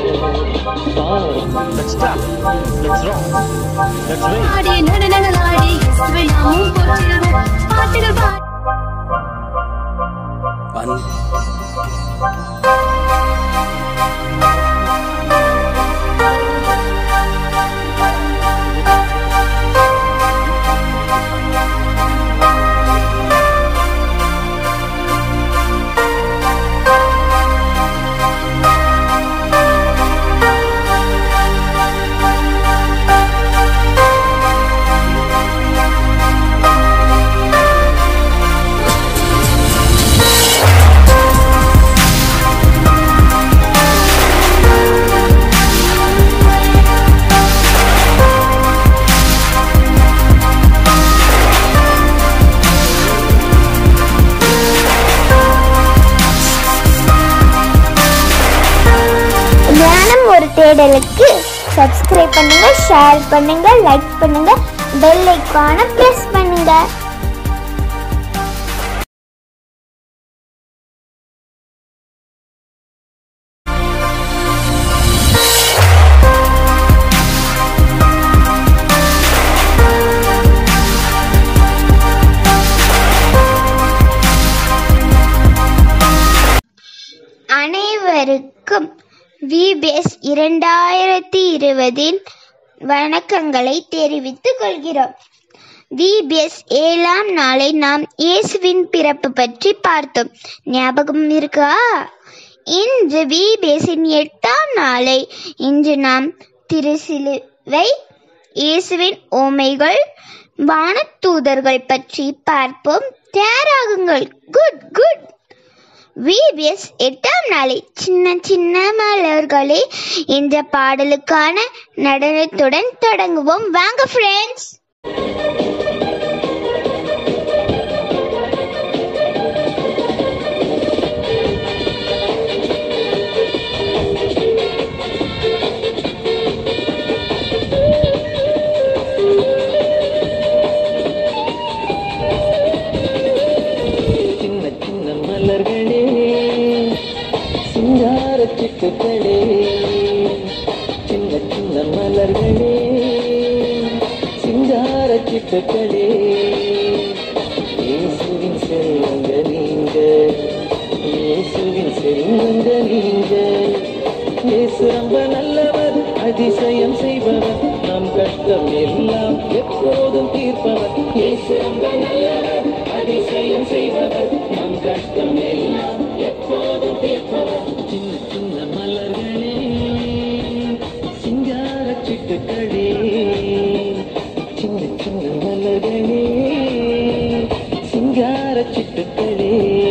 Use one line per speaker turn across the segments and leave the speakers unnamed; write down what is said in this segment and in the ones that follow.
Let's clap. Let's rock. Let's wave.
ஆடி நடனங்களாடி இயேசுவை நாமும் போற்றிடுவோம் பாட்டுகள் பாடி
One.
ஞானம் ஒரு தேடலுக்கு சப்ஸ்கிரைப் பண்ணுங்க ஷேர் பண்ணுங்க லைக் பண்ணுங்க பெல் ஐக்கான பிரஸ் பண்ணுங்க அனைவருக்கும் விபிஎஸ் இரண்டாயிரத்தி இருபதின் வணக்கங்களை தெரிவித்துக் கொள்கிறோம் விபிஎஸ் ஏழாம் நாளை நாம் இயேசுவின் பிறப்பு பற்றி பார்த்தோம் ஞாபகம் இருக்கா இன்று விபிஎஸ்ஸின் எட்டாம் நாளை இன்று நாம் திருசிலுவை இயேசுவின் ஓமைகள் வானத்தூதர்கள் பற்றி பார்ப்போம் தயாராகுங்கள் குட் குட் விபிஎஸ் எட்டாம் நாளை சின்ன சின்ன மலர்களே என்ற பாடலுக்கான நடனத்துடன் தொடங்குவோம் வாங்க ஃப்ரெண்ட்ஸ்
சின்ன சின்ன மலர்களே சிங்கார சிட்டுக்களே சின்ன சின்ன மலர்களே சிங்கார சிட்டுக்களே இயேசுவின் செல்வங்க நீங்க இயேசுவின் செல்வங்க நீங்க இயேசு ரொம்ப நல்லவர் அதிசயம் செய்பவர் நம் கஷ்டம் எல்லாம் எப்போதும் தீர்ப்பவர் இயேசு ரொம்ப நல்லவர் அதிசயம் செய்பவர் நம் கஷ்டம் எல்லாம் எப்போதும் தீர்ப்பவர் சின்ன சின்ன மலர்களே சிங்கார சிட்டுக்களே சின்ன சின்ன மலர்களே சிங்கார சிட்டுக்களே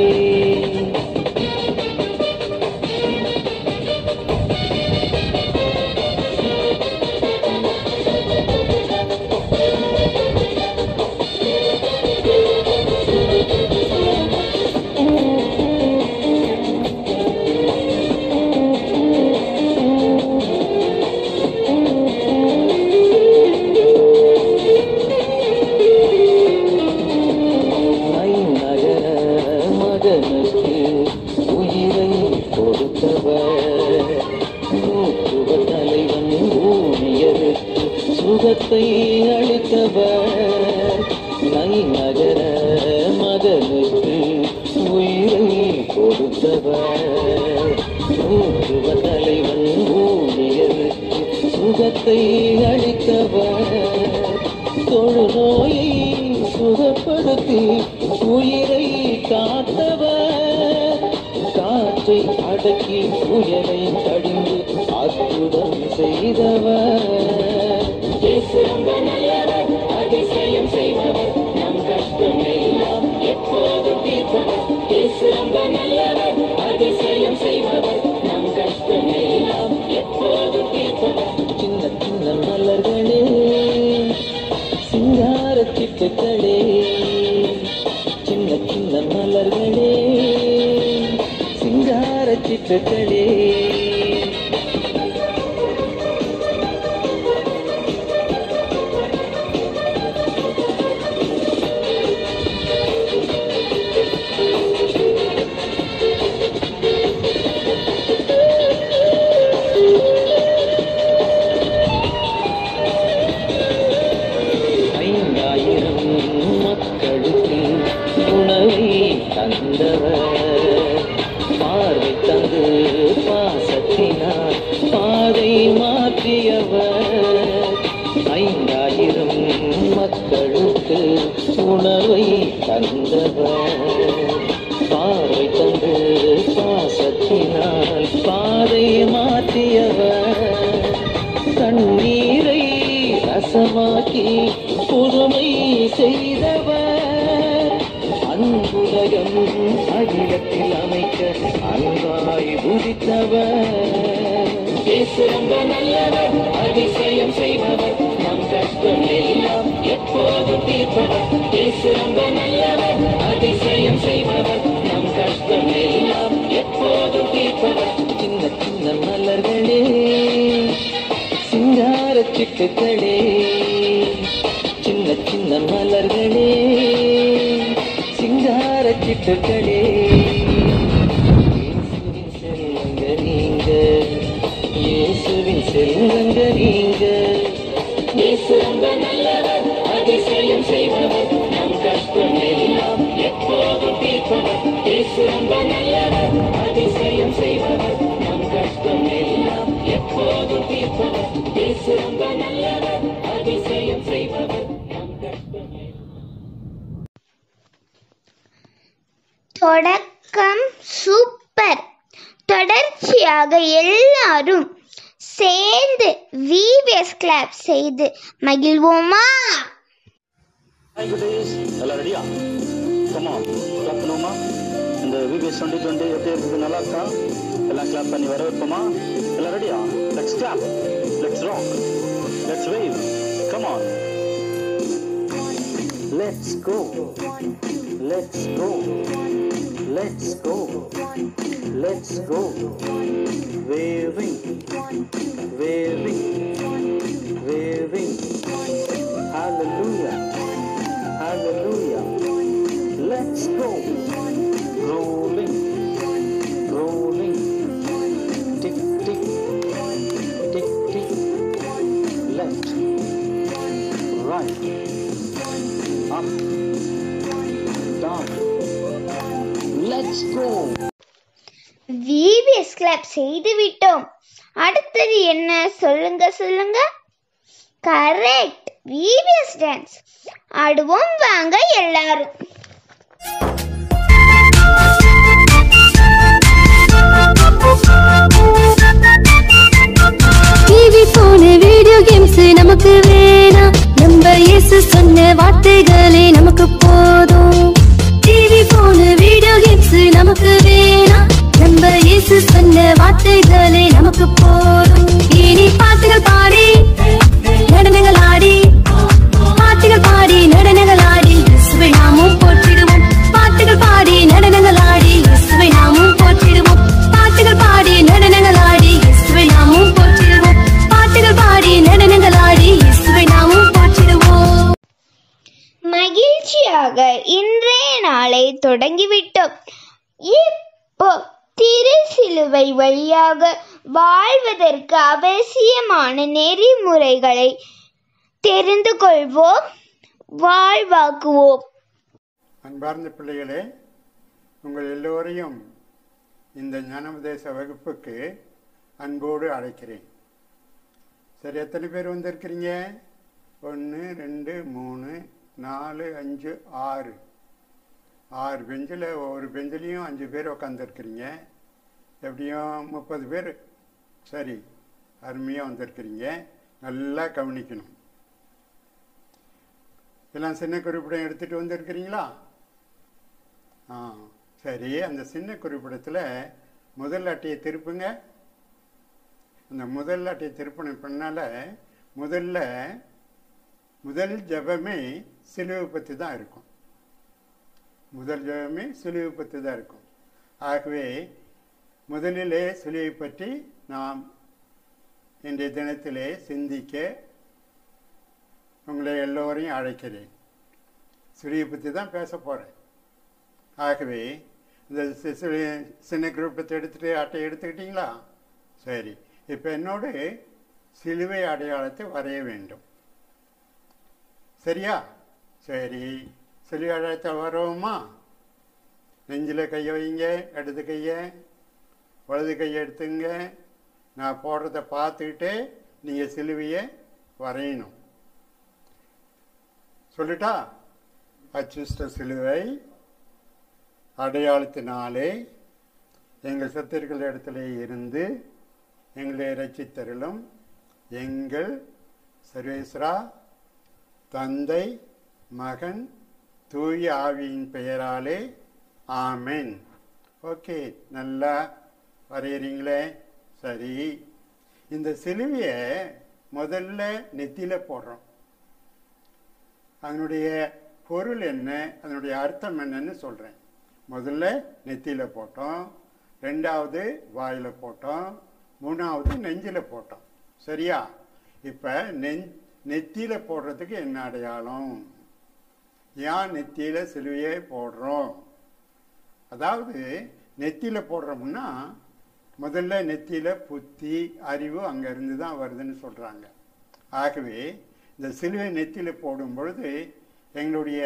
நகர மகனுக்கு உயிரை கொடுத்தவர் நூற்றுவ தலைவன் ஊழியருக்கு சுகத்தை அளித்தவர் நை நகர மகனுக்கு உயிரை கொடுத்தவர் நூற்றுவ தலைவன் ஊழியருக்கு சுகத்தை அளித்தவர் தொழுநோயை சுகப்படுத்தி உயிரை காத்தவர் காற்றை அடக்கி புயலை தடிந்து அற்புதம் செய்தவர் இயேசு ரொம்ப நல்லவர், அதிசயம் செய்பவர் நம் கஷ்டம் எல்லாம் எப்போதும் தீர்ப்பவர் இயேசு ரொம்ப நல்லவர் அதிசயம் செய்பவர் நம் கஷ்டம் எல்லாம் எப்போதும் தீர்ப்பவர் சின்ன சின்ன மலர்களே சிங்கார சிட்டுக்களே சின்ன சின்ன மலர்களே சிங்கார சிட்டுக்களே பாதை மாற்றியவர் ஐந்தாயிரம் மக்களுக்கு உணவை தந்தவர் பார்வை தந்து பாசத்தினால் பாதை மாற்றியவர் தண்ணீரை ரசமாக்கி புதுமை செய்தவர் அன்புலகம் அகிலத்தில் அமைக்க அன்பாய் உதித்தவர் பேசுகின்ற நல்லவர் அதிசயம் செய்பவர் நம் கஷ்டம் எல்லாம் எப்போதும் தீர்ப்பவர் பேசுகின்ற நல்லவர் அதிசயம் செய்பவர் நம் கஷ்டம் எல்லாம் எப்போதும் தீர்ப்பவர் சின்ன சின்ன மலர்களே சிங்கார சிட்டுக்களே சின்ன சின்ன மலர்களே சிங்கார சிட்டுக்களே இயேசுவின் செல்வங்க நீங்க இயேசுவின் செல்வங்க நீங்க இயேசுவங்க நல்லவர் அதிசயம் செய்பவர் நம் கஷ்டம் எல்லாம் எப்போதும் தீர்ப்பவர் இயேசுவங்க நல்லவர் அதிசயம் செய்பவர் நம் கஷ்டம் எல்லாம் எப்போதும் தீர்ப்பவர் இயேசுவங்க நல்லவர் அதிசயம் செய்பவர் நம் கஷ்டம்
தொடக்கம் சூப்பர் தொடர்ச்சியாக எல்லாரும் சேர்ந்து விவிஎஸ் கிளாப் செய்து மகிழ்வோமா
ஹாய் குட்டீஸ் எல்லாம் ரெடியா கமா கிளாப் பண்ணுவோமா இந்த விபிஎஸ் டுவெண்ட்டி டுவெண்ட்டி எப்படி இருக்குது நல்லா இருக்கா எல்லாம் கிளாப் பண்ணி வர வைப்போமா எல்லாம் ரெடியா let's clap let's rock let's wave come on let's go let's go let's go let's go waving waving waving Hallelujah. Hallelujah. Let's go. Rolling. Rolling. Tick, tick. Tick, tick. Left. Right. Up. Down. Let's go.
VVS clap செய்து விட்டோம் அடுத்தது என்ன சொல்லுங்க சொல்லுங்க correct VVS dance ஆடுவோம் வாங்க எல்லாரும்
TV phone video games நமக்கு வேணாம் நம்ம இயேசு சொன்ன வார்த்தைகளே நமக்கு போதும் டிவி போனு வீடியோ கேம்ஸ் நமக்கு வேணாம் நம்ம இயேசு சொன்ன வார்த்தைகளே நமக்கு போதும் இனி பாட்டுகள் பாடி நடனங்கள் ஆடி பாட்டுகள் பாடி நடனங்கள் ஆடி இயேசுவை நாமும் போற்றிடுவோம் பாட்டுகள் பாடி நடனங்கள் ஆடி இயேசுவை நாமும் போற்றிடுவோம் பாட்டுகள் பாடி நடனங்கள் ஆடி இயேசுவை நாமும் போற்றிடுவோம் பாட்டுகள் பாடி நடனங்கள் ஆடி இயேசுவை நாமும் போற்றிடுவோம்
மகிழ்ச்சியாக இன்றைய நாளை தொடங்கிவிட்டோம் இப்போ திரு சிலுவை வழியாக வாழ்வதற்கு அவசியமான நெறிமுறைகளை தெரிந்து கொள்வோம் வாழ்வாக்குவோம்
அன்பார்ந்த பிள்ளைகளே உங்கள் எல்லோரையும் இந்த ஞானோபதேச வகுப்புக்கு அன்போடு அழைக்கிறேன் சரி எத்தனை பேர் வந்திருக்கிறீங்க ஒன்று ரெண்டு மூணு நாலு அஞ்சு ஆறு ஆறு பெஞ்சில் ஒவ்வொரு பெஞ்சிலையும் அஞ்சு பேர் உட்காந்துருக்கிறீங்க எப்படியும் முப்பது பேர் சரி அருமையாக வந்திருக்கிறீங்க நல்லா கவனிக்கணும் எல்லாம் சின்ன குறிப்பிடம் எடுத்துகிட்டு வந்திருக்கிறீங்களா ஆ சரி அந்த சின்ன குறிப்பிடத்தில் முதல் அட்டையை திருப்புங்க அந்த முதல் அட்டையை திருப்பின பின்னால் முதல்ல முதல் ஜெபமே சிலுவை பற்றி தான் இருக்கும் முதல் ஜெபமே சிலுவை பற்றி தான் இருக்கும் ஆகவே முதலிலே சிலுவை பற்றி நாம் இன்றைய தினத்திலே சிந்திக்க உங்களை எல்லோரையும் அழைக்கிறேன் சிலுவை பற்றி தான் பேச போகிறேன் ஆகவே இந்த சி- சி- சின்ன குரூப்பத்தை எடுத்துகிட்டு அட்டை எடுத்துக்கிட்டீங்களா சரி இப்போ என்னோடு சிலுவை அடையாளத்தை வரைய வேண்டும் சரியா சரி சிலுவை அடையாளத்தை வரோமா நெஞ்சில் கையை வைங்க இடது கையை வலது கையை எடுத்துங்க நான் போடுறத பார்த்துக்கிட்டே நீங்கள் சிலுவையை வரையணும் சொல்லிட்டா அச்சுஷ்ட சிலுவை அடையாளத்தினாலே எங்கள் சத்திர்கள் இடத்துல இருந்து எங்களை ரட்சித்தருளும் எங்கள் சர்வேஸ்வரா தந்தை மகன் தூய ஆவியின் பெயராலே ஆமென் ஓகே நல்லா வரைகிறீங்களே சரி இந்த சிலுவையை முதல்ல நெத்தியில் போடுறோம் அதனுடைய பொருள் என்ன அதனுடைய அர்த்தம் என்னன்னு சொல்கிறேன் முதல்ல நெத்தியில் போட்டோம் ரெண்டாவது வாயில் போட்டோம் மூணாவது நெஞ்சில் போட்டோம் சரியா இப்போ நெஞ் நெத்தியில் போடுறதுக்கு என்ன அடையாளம் ஏன் நெத்தியில் சிலுவையை போடுறோம் அதாவது நெத்தியில் போடுறோம்னா முதல்ல நெத்தியில் புத்தி அறிவு அங்கேருந்து தான் வருதுன்னு சொல்கிறாங்க ஆகவே இந்த சிலுவை நெத்தியில் போடும் பொழுது எங்களுடைய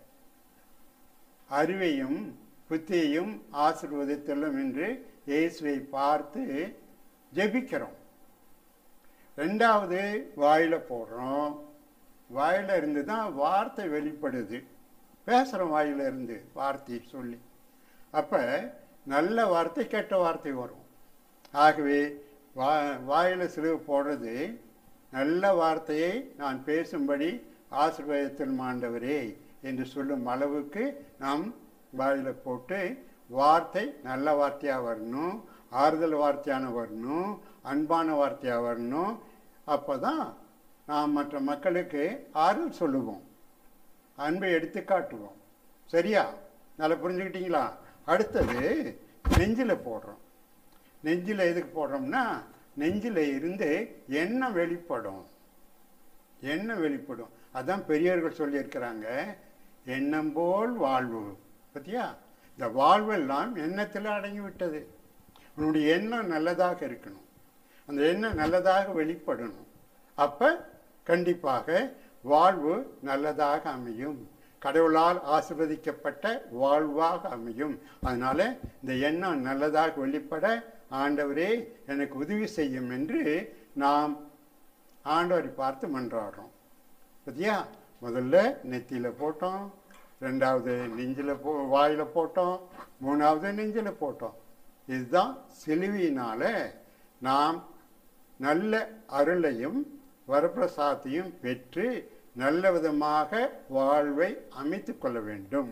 அறிவையும் புத்தியையும் ஆசிர்வதித்துள்ளோம் என்று இயேசுவை பார்த்து ஜெபிக்கிறோம் ரெண்டாவது வாயில் போடுறோம் வாயில இருந்து தான் வார்த்தை வெளிப்படுது பேசுகிறோம் வாயில இருந்து வார்த்தை சொல்லி அப்போ நல்ல வார்த்தை கெட்ட வார்த்தை வரும் ஆகவே வா வாயில் சிலுவை போடுறது நல்ல வார்த்தையை நான் பேசும்படி ஆசீர்வாதத்தில் ஆண்டவரே என்று சொல்லும் அளவுக்கு நாம் வாயில் போட்டு வார்த்தை நல்ல வார்த்தையாக வரணும் ஆறுதல் வார்த்தையான வரணும் அன்பான வார்த்தையாக வரணும் அப்போ தான் நாம் மற்ற மக்களுக்கு ஆறுதல் சொல்லுவோம் அன்பை எடுத்து காட்டுவோம் சரியா நல்லா புரிஞ்சுக்கிட்டீங்களா அடுத்தது நெஞ்சில் போடுறோம் நெஞ்சில் எதுக்கு போடுறோம்னா நெஞ்சில் இருந்து எண்ணம் வெளிப்படும் எண்ணம் வெளிப்படும் அதான் பெரியவர்கள் சொல்லியிருக்கிறாங்க எண்ணம் போல் வாழ்வு பத்தியா இந்த வாழ்வெல்லாம் எண்ணத்தில் அடங்கி விட்டது உன்னுடைய எண்ணம் நல்லதாக இருக்கணும் அந்த எண்ணம் நல்லதாக வெளிப்படணும் அப்போ கண்டிப்பாக வாழ்வு நல்லதாக அமையும் கடவுளால் ஆசிர்வதிக்கப்பட்ட வாழ்வாக அமையும் அதனால இந்த எண்ணம் நல்லதாக வெளிப்பட ஆண்டவரே எனக்கு உதவி செய்யும் என்று நாம் ஆண்டவரை பார்த்து மன்றாடுறோம் பத்தியா முதல்ல நெத்தியில் போட்டோம் ரெண்டாவது நெஞ்சில் போ வாயில் போட்டோம் மூணாவது நெஞ்சில் போட்டோம் இதுதான் சிலுவையினால நாம் நல்ல அருளையும் வரப்பிரசாத்தையும் பெற்று நல்ல விதமாக வாழ்வை அமைத்துக் கொள்ள வேண்டும்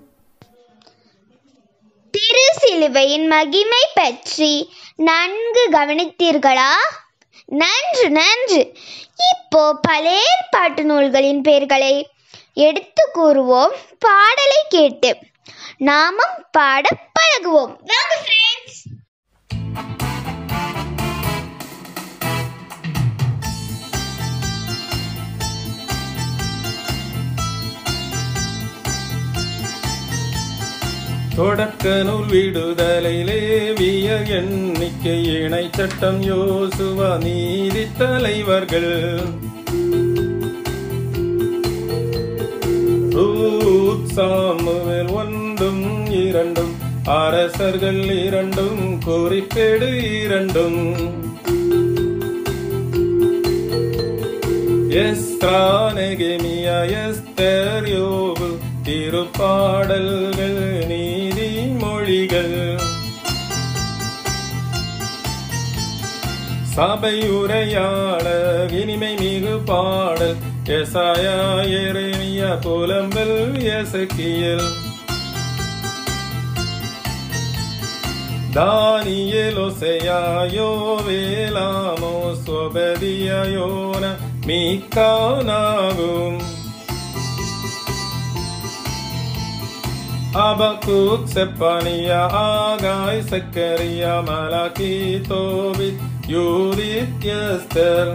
திரு சிலுவையின் மகிமை பற்றி நன்கு கவனித்தீர்களா நன்று நன்று இப்போ பழைய ஏற்பாட்டு நூல்களின் பெயர்களை எடுத்து கூறுவோம் பாடலை கேட்டு நாமும் பாட பழகுவோம் வாங்க ஃப்ரெண்ட்ஸ்
தொடக்க நூல் விடுதலை லேவிய எண்ணிக்கை இணை சட்டம் யோசுவா நீதி தலைவர்கள் ரூத் சாமுவேல் ஒன்றும் இரண்டும் அரசர்கள் இரண்டும் குறிப்பேடு இரண்டும் எஸ்ரா நெகேமியா எஸ்தர் யோபு திருப்பாடல்கள் நீதிமொழிகள் சபையுரையாளர் இனிமை மிகு பாடல் எசாயா எரேமியா புலம்பல் எசக்கியல் தானியேலோசையா யோவேலாமோ சொபதியா யோன மீக்கானாகும் Abakuk, Sepania, Agai, Zechariah, Malachi, Tobit, Judith, Esther.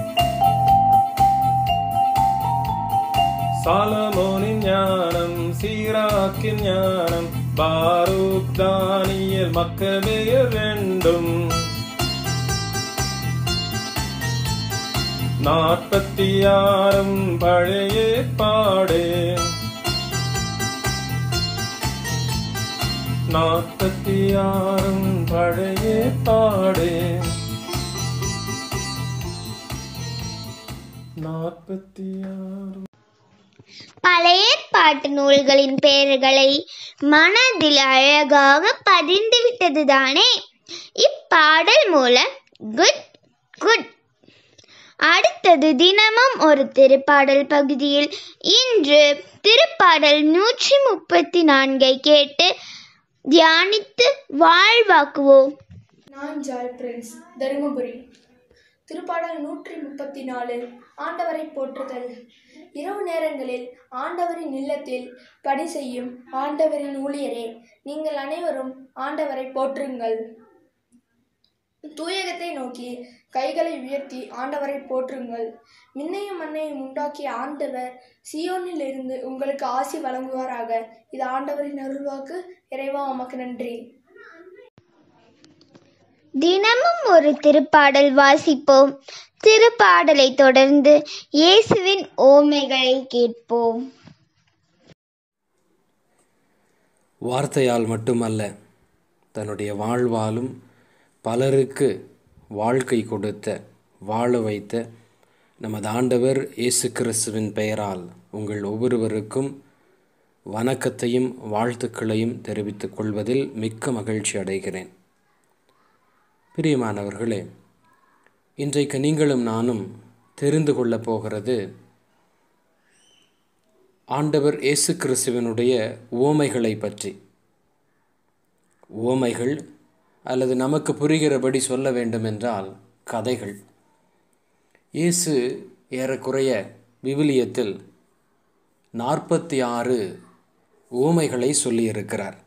சாலமோனின் ஞானம் சீராக்கின் ஞானம் பாரூக் தானியல் மக்கபேயர் ரெண்டும் நாற்பத்தி ஆறும் பழைய பாடே நாற்பத்தி ஆறும் பழைய பாடே நாற்பத்தி ஆறு
பழைய ஏற்பாட்டு நூல்களின் பெயர்களை மனதில் அழகாக பதிந்து விட்டதுதானே இப்பாடல் மூலம் குட் குட் அடுத்தது தினமும் ஒரு திருப்பாடல் பகுதியில் இன்று திருப்பாடல் நூற்றி முப்பத்தி நான்கை கேட்டு தியானித்து வாழ்வாக்குவோம்
நான் ஜாய் பிரின்ஸ் தருமபுரி திருப்பாடல் நூற்றி முப்பத்தி நாலு ஆண்டவரை போற்றுதல் இரவு நேரங்களில் ஆண்டவரின் இல்லத்தில் பணி செய்யும் ஆண்டவரின் ஊழியரே நீங்கள் அனைவரும் ஆண்டவரை போற்றுங்கள் தூயகத்தை நோக்கி கைகளை உயர்த்தி ஆண்டவரை போற்றுங்கள் மின்னையும் மண்ணையும் உண்டாக்கிய ஆண்டவர் சியோனில் இருந்து உங்களுக்கு ஆசி வழங்குவாராக இது ஆண்டவரின் அருள்வாக்கு இறைவா உமக்கு நன்றி
தினமும் ஒரு திருப்பாடல் வாசிப்போம் திருப்பாடலை தொடர்ந்து இயேசுவின் ஓமைகளை கேட்போம்
வார்த்தையால் மட்டுமல்ல தன்னுடைய வாழ்வாலும் பலருக்கு வாழ்க்கை கொடுத்த வாழ வைத்த நமது ஆண்டவர் இயேசு கிறிஸ்துவின் பெயரால் உங்கள் ஒவ்வொருவருக்கும் வணக்கத்தையும் வாழ்த்துக்களையும் தெரிவித்துக் கொள்வதில் மிக்க மகிழ்ச்சி அடைகிறேன் பிரியமானவர்களே இன்றைக்கு நீங்களும் நானும் தெரிந்து கொள்ளப் போகிறது ஆண்டவர் இயேசு கிறிஸ்துவனுடைய ஓமைகளை பற்றி ஓமைகள் அல்லது நமக்கு புரிகிறபடி சொல்ல வேண்டுமென்றால் கதைகள் இயேசு ஏறக்குறைய விவிலியத்தில் நாற்பத்தி ஆறு ஓமைகளை சொல்லியிருக்கிறார்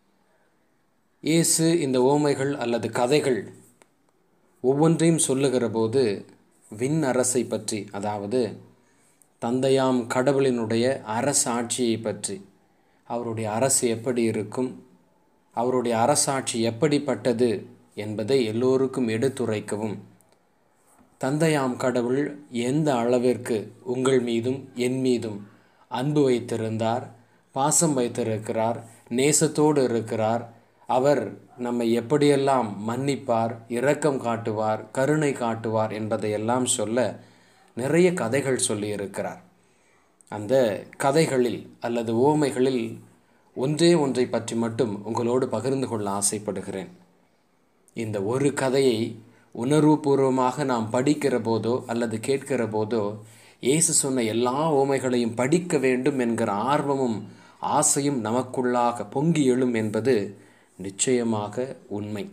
இயேசு இந்த ஓமைகள் அல்லது கதைகள் ஒவ்வொன்றையும் சொல்லுகிற போது விண் அரசை பற்றி அதாவது தந்தையாம் கடவுளினுடைய அரசாட்சியை பற்றி அவருடைய அரசு எப்படி இருக்கும் அவருடைய அரசாட்சி எப்படிப்பட்டது என்பதை எல்லோருக்கும் எடுத்துரைக்கவும் தந்தையாம் கடவுள் எந்த அளவிற்கு உங்கள் மீதும் என் மீதும் அன்பு வைத்திருந்தார் பாசம் வைத்திருக்கிறார் நேசத்தோடு இருக்கிறார் அவர் நம்மை எப்படியெல்லாம் மன்னிப்பார் இரக்கம் காட்டுவார் கருணை காட்டுவார் என்பதையெல்லாம் சொல்ல நிறைய கதைகள் சொல்லியிருக்கிறார் அந்த கதைகளில் அல்லது ஓமைகளில் ஒன்றே ஒன்றை பற்றி மட்டும் உங்களோடு பகிர்ந்து கொள்ள ஆசைப்படுகிறேன் இந்த ஒரு கதையை உணர்வுபூர்வமாக நாம் படிக்கிற போதோ அல்லது கேட்கிற போதோ இயேசு சொன்ன எல்லா ஓமைகளையும் படிக்க வேண்டும் என்கிற ஆர்வமும் ஆசையும் நமக்குள்ளாக பொங்கி எழும் என்பது நிச்சயமாக உண்மை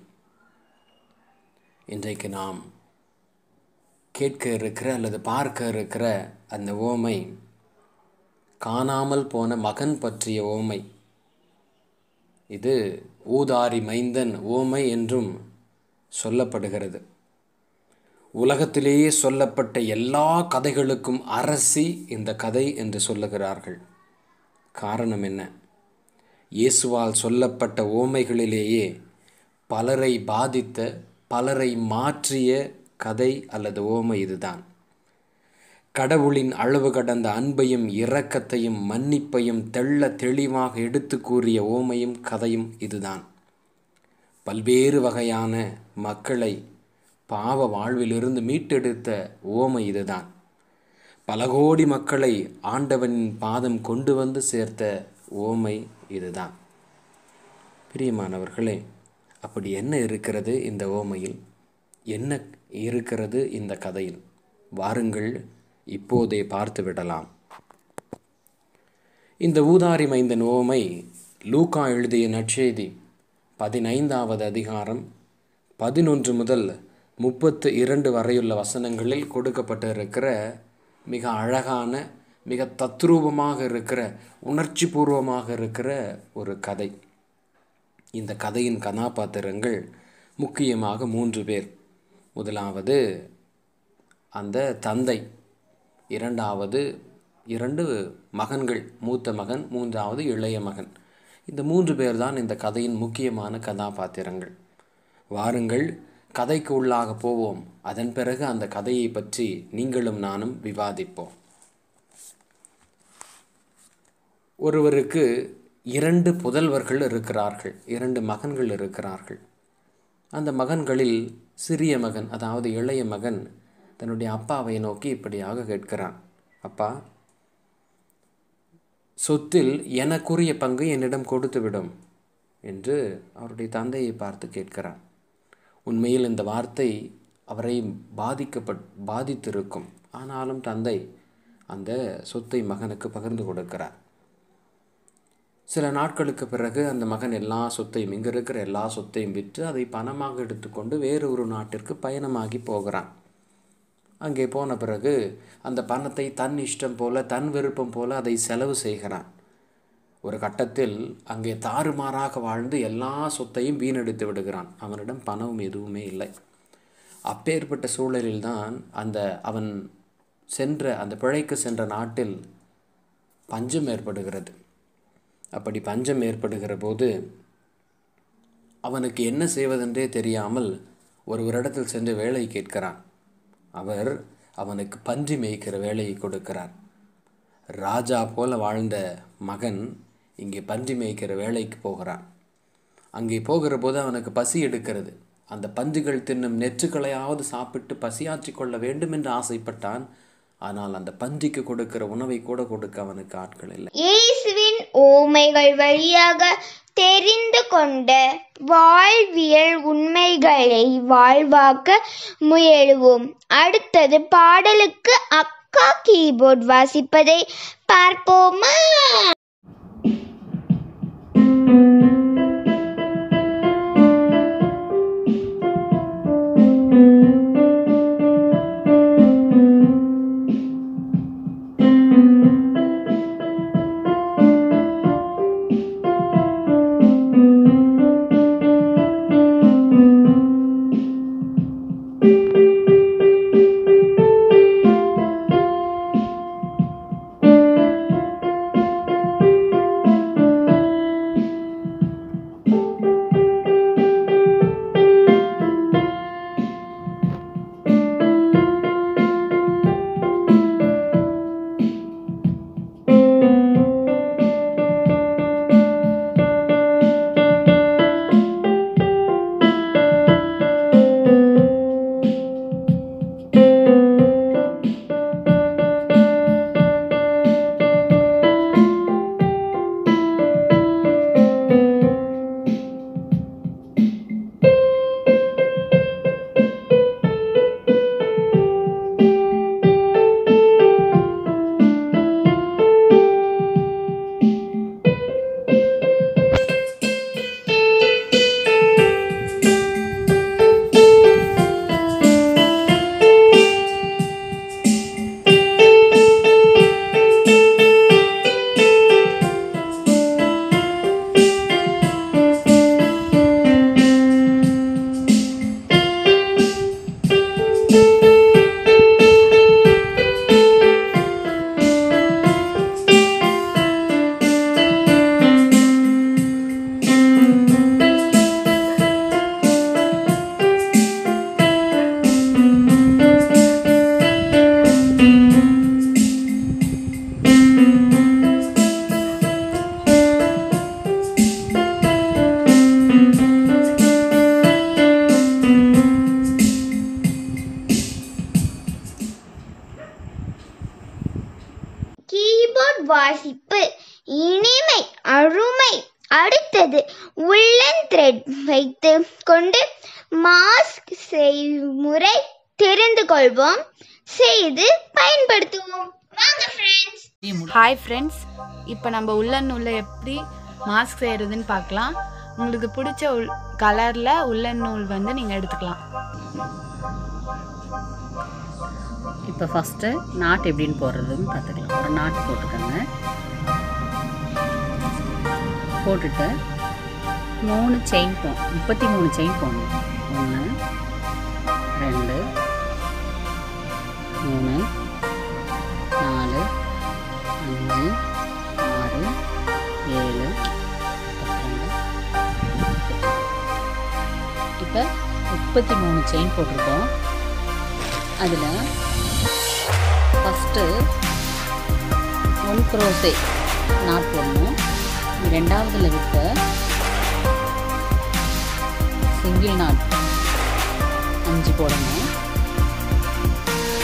இன்றைக்கு நாம் கேட்க இருக்கிற அல்லது பார்க்க இருக்கிற அந்த ஓமை காணாமல் போன மகன் பற்றிய ஓமை இது ஊதாரி மைந்தன் ஓமை என்றும் சொல்லப்படுகிறது உலகத்திலேயே சொல்லப்பட்ட எல்லா கதைகளுக்கும் அரசி இந்த கதை என்று சொல்லுகிறார்கள் காரணம் என்ன இயேசுவால் சொல்லப்பட்ட ஓமைகளிலேயே பலரை பாதித்த பலரை மாற்றிய கதை அல்லது ஓமை இதுதான் கடவுளின் அளவு கடந்த அன்பையும் இரக்கத்தையும் மன்னிப்பையும் தெள்ள தெளிவாக எடுத்து கூறிய ஓமையும் கதையும் இதுதான் பல்வேறு வகையான மக்களை பாவ வாழ்விலிருந்து மீட்டெடுத்த ஓமை இதுதான் பல கோடி மக்களை ஆண்டவனின் பாதம் கொண்டு வந்து சேர்த்த ஓமை இதுதான் பிரியமானவர்களே அப்படி என்ன இருக்கிறது இந்த ஓமையில் என்ன இருக்கிறது இந்த கதையில் வாருங்கள் இப்போதே பார்த்து விடலாம் இந்த ஊதாரி மைந்தன் ஓமை லூக்கா எழுதிய நற்செய்தி பதினைந்தாவது அதிகாரம் பதினொன்று முதல் முப்பத்து இரண்டு வரையுள்ள வசனங்களில் கொடுக்கப்பட்டிருக்கிற மிக அழகான மிக தத்ரூபமாக இருக்கிற உணர்ச்சி பூர்வமாக இருக்கிற ஒரு கதை இந்த கதையின் கதாபாத்திரங்கள் முக்கியமாக மூன்று பேர் முதலாவது அந்த தந்தை இரண்டாவது இரண்டு மகன்கள் மூத்த மகன் மூன்றாவது இளைய மகன் இந்த மூன்று பேர் தான் இந்த கதையின் முக்கியமான கதாபாத்திரங்கள் வாருங்கள் கதைக்கு உள்ளாக போவோம் அதன் பிறகு அந்த கதையை பற்றி நீங்களும் நானும் விவாதிப்போம் ஒருவருக்கு இரண்டு புதல்வர்கள் இருக்கிறார்கள் இரண்டு மகன்கள் இருக்கிறார்கள் அந்த மகன்களில் சிறிய மகன் அதாவது இளைய மகன் தன்னுடைய அப்பாவை நோக்கி இப்படியாக கேட்கிறான் அப்பா சொத்தில் எனக்குரிய பங்கு என்னிடம் கொடுத்து விடும் என்று அவருடைய தந்தையை பார்த்து கேட்கிறான் உண்மையில் இந்த வார்த்தை அவரை பாதிக்கப்பட் பாதித்திருக்கும் ஆனாலும் தந்தை அந்த சொத்தை மகனுக்கு பகிர்ந்து கொடுக்கிறார் சில நாட்களுக்கு பிறகு அந்த மகன் எல்லா சொத்தையும் இங்கே இருக்கிற எல்லா சொத்தையும் விற்று அதை பணமாக எடுத்துக்கொண்டு வேறு ஒரு நாட்டிற்கு பயணமாகி போகிறான் அங்கே போன பிறகு அந்த பணத்தை தன் இஷ்டம் போல தன் விருப்பம் போல அதை செலவு செய்கிறான் ஒரு கட்டத்தில் அங்கே தாறுமாறாக வாழ்ந்து எல்லா சொத்தையும் வீணடித்து விடுகிறான் அவனிடம் பணம் எதுவுமே இல்லை அப்பேற்பட்ட சூழலில்தான் அந்த அவன் சென்ற அந்த பிழைக்கு சென்ற நாட்டில் பஞ்சம் ஏற்படுகிறது அப்படி பஞ்சம் ஏற்படுகிற போது அவனுக்கு என்ன செய்வதென்றே தெரியாமல் ஒருவரிடத்தில் சென்று வேலை கேட்கிறான் அவர் அவனுக்கு பன்றி மேய்க்கிற வேலையை கொடுக்கிறார் ராஜா போல வாழ்ந்த மகன் இங்கே பன்றி மேய்க்கிற வேலைக்கு போகிறான் அங்கே போகிற போது அவனுக்கு பசி எடுக்கிறது அந்த பன்றிகள் தின்னும் நெற்றுக்களையாவது சாப்பிட்டு பசியாற்றி கொள்ள வேண்டும் என்று ஆசைப்பட்டான் ஆனால் அந்த பன்றிக்கு கொடுக்கிற உணவை கூட கொடுக்க அவனுக்கு ஆட்கள் இல்லை
இயேசுவின் ஓமைகள் வழியாக தெரிந்து கொண்ட வாழ்வியல் உண்மைகளை வாழ்வாக்க முயலுவோம் அடுத்தது பாடலுக்கு அக்கா கீபோர்ட் வாசிப்பதை பார்ப்போமா கீபோர்ட் வாசிப்பு இனிமை அருமை அடுத்தது உள்ளன் த்ரெட் வைத்து கொண்டு மாஸ்க் செய்முறை தெரிந்து கொள்வோம் செய்து பயன்படுத்துவோம் வாங்க ஃப்ரெண்ட்ஸ்
ஹாய் ஃப்ரெண்ட்ஸ் இப்போ நம்ம உள்ளன் நூலை எப்படி மாஸ்க் செய்கிறதுன்னு பார்க்கலாம் உங்களுக்கு பிடிச்ச உள் கலரில் உள்ளன் நூல் வந்து நீங்கள் எடுத்துக்கலாம்
இப்போ ஃபஸ்ட்டு நாட் எப்படின்னு போடுறதுன்னு பார்த்துக்கலாம் ஒரு நாட் போட்டுக்கோங்க போட்டுட்டு மூணு செயின் போ முப்பத்தி மூணு செயின் போடணும் ஒன்று ரெண்டு மூணு நாலு அஞ்சு ஆறு ஏழு பத்தொன்று இப்போ முப்பத்தி மூணு செயின் போட்டிருக்கோம் அதில் ஃபஸ்ட்டு ஒன் க்ரோஸே நாட் போடணும் ரெண்டாவதுல விட்டு சிங்கிள் நாட் அஞ்சு போடணும்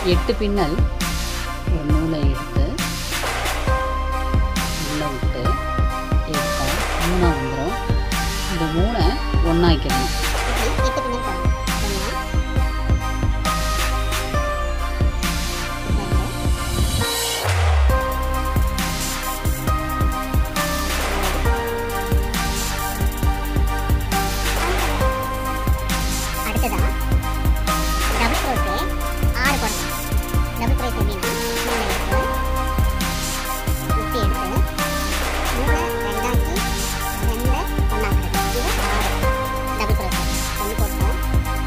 எட்டு பின்னல் ஒரு நூலை எடுத்து உள்ளே விட்டு எடுத்தா மூணாக வந்துடும் இந்த மூணை ஒன்றாக்கிடணும்
எட்டு பின்னல் போடணும் ஒன்று அடுத்ததா டபுள் க்ரோஸே ஆறு போடணும் டபுள் க்ரோஸ் எப்படின்னா மூணு எடுத்து முட்டி எடுத்து மூணு ரெண்டாக்கி ரெண்டு ஒன்றாக்குறது இது ஆறு டபுள் க்ரோஸ் ஒன்று போட்டோம்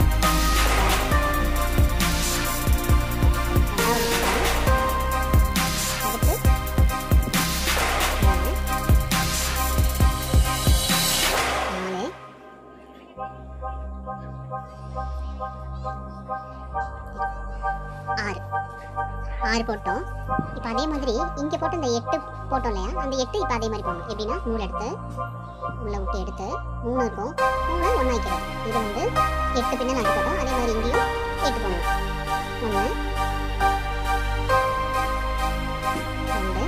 ரெண்டாவது போட்டோம் அடுத்து மூணு நாலு ஆறு ஆறு போட்டோம் இப்போ அதே மாதிரி இங்கே போட்டு இந்த எட்டு போட்டோம் இல்லையா அந்த எட்டு இப்போ அதே மாதிரி போடணும் எப்படின்னா நூல் எடுத்து உள்ள விட்டு எடுத்து மூணு இருக்கும் மூணு ஒன்று வைக்கிறோம் இது வந்து எட்டு பின்னல் அது போட்டோம் அதே மாதிரி இங்கேயும் எட்டு போடணும் ஒன்று ரெண்டு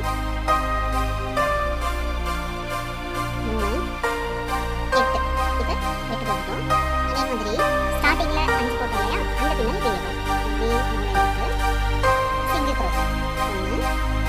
மூணு எட்டு இப்போ எட்டு போட்டுட்டோம் அதே மாதிரி ஸ்டார்டிங்கில் அஞ்சு போட்டோம் இல்லையா அந்த பின்னல் இப்போ இங்கே போடும் இப்படி மூணு எடுத்து சிங்கிள் க்ரோஸ் ஒன்று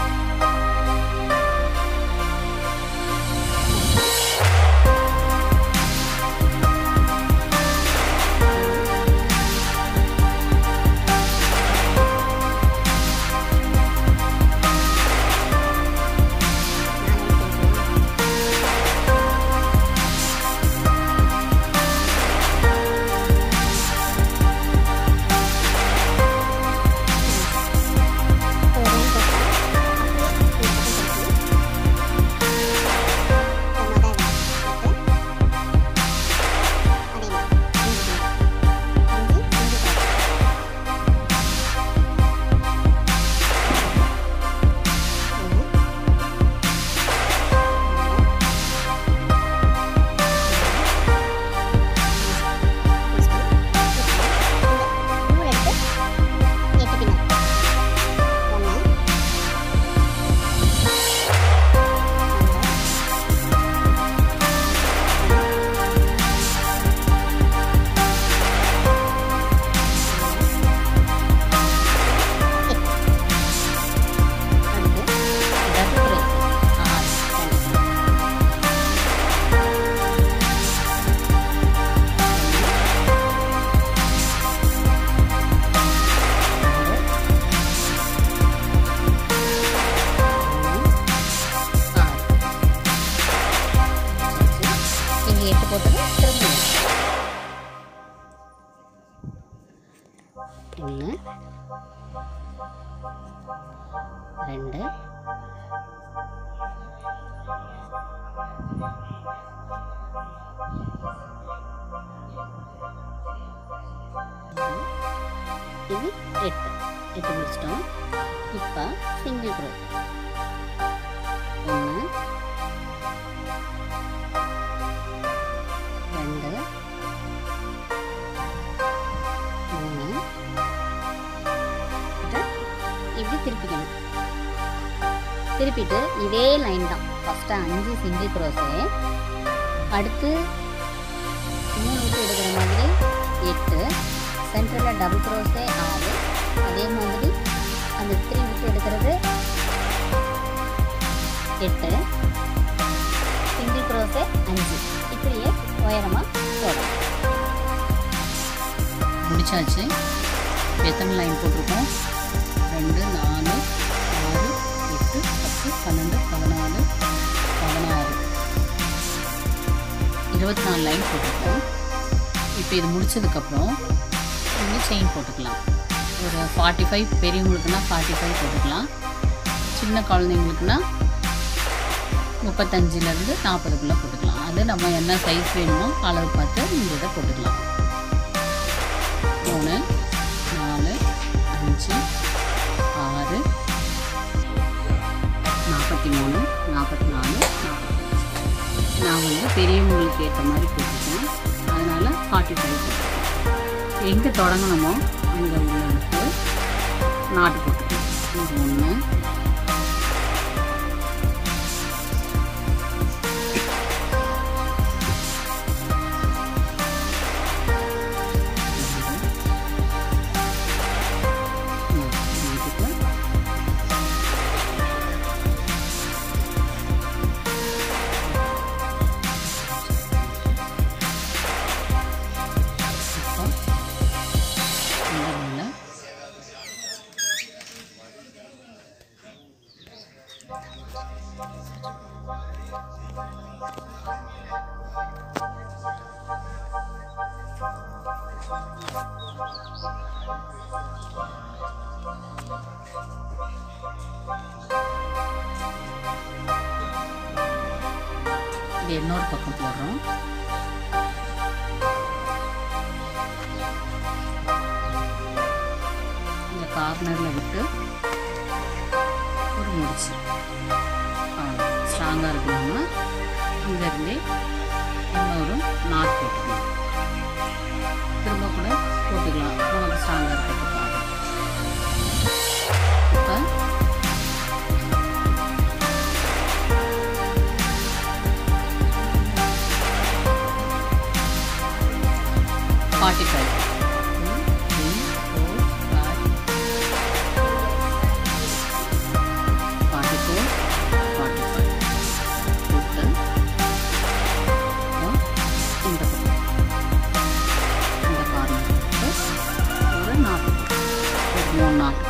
எட்டு பின்னல் ஒன்று
அடுத்து டபுள் க்ரோஸ் ஆறு இங்கே எட்டு போட்டது திரும்ப ஒன்று ரெண்டு இது எட்டு எட்டு முடிச்சிட்டோம் இப்போ சிங்கிள் க்ரோ ஒன்று ரெண்டு மூணு இதை இப்படி திருப்பிக்கணும் திருப்பிட்டு இதே லைன் தான் ஃபஸ்ட்டு அஞ்சு சிங்கிள் க்ரோஸு அடுத்து மூணு விட்டு எடுக்கிற மாதிரி எட்டு சென்டரில் டபுள் க்ரோஸே ஆறு அதே மாதிரி அந்த த்ரீ விட்டு எடுக்கிறது எட்டு சிங்கிள் க்ரோஸே அஞ்சு இப்படியே உயரமாக போடணும் முடிச்சாச்சு எத்தனை லைன் போட்டிருக்கோம் ரெண்டு நாலு ஆறு எட்டு பத்து பன்னெண்டு பதினாலு பதினாறு இருபத்தி நாலு லைன் போட்டிருக்கோம் இப்போ இது முடிச்சதுக்கப்புறம் இங்கே செயின் போட்டுக்கலாம் ஒரு ஃபார்ட்டி ஃபைவ் பெரியவங்களுக்குனா ஃபார்ட்டி ஃபைவ் போட்டுக்கலாம் சின்ன குழந்தைங்களுக்குனா முப்பத்தஞ்சிலேருந்து நாற்பதுக்குள்ளே போட்டுக்கலாம் அது நம்ம என்ன சைஸ் வேணுமோ அளவு பார்த்து இந்த இதை போட்டுக்கலாம் மூணு நாலு அஞ்சு ஆறு நாற்பத்தி மூணு நாற்பத்தி நாலு நாற்பத்தஞ்சு நான் வந்து பெரியவங்களுக்கு ஏற்ற மாதிரி போட்டிருக்கேன் அதனால் ஃபார்ட்டி ஃபைவ் போட்டிருக்கேன் எங்கே தொடங்கணுமோ அங்கே உள்ளதுக்கு நாட்டு போட்டுக்கலாம் இது ஒன்று இது இன்னொரு பக்கம் போடுறோம் இந்த கார்னரில் விட்டு ஒரு முடிச்சு ஸ்ட்ராங்காக இருக்கணும்னா இங்கேருந்தே இன்னொரு நாட் போட்டுக்கலாம் திரும்ப கூட போட்டுக்கலாம் நமக்கு ஸ்ட்ராங்காக இருக்கிறதுக்காக இப்போ forty five forty four forty five விட்டு இந்த பக்கம் இந்த கார்னர் ஒரு நாட்டு ஒரு மூணு நாட்டு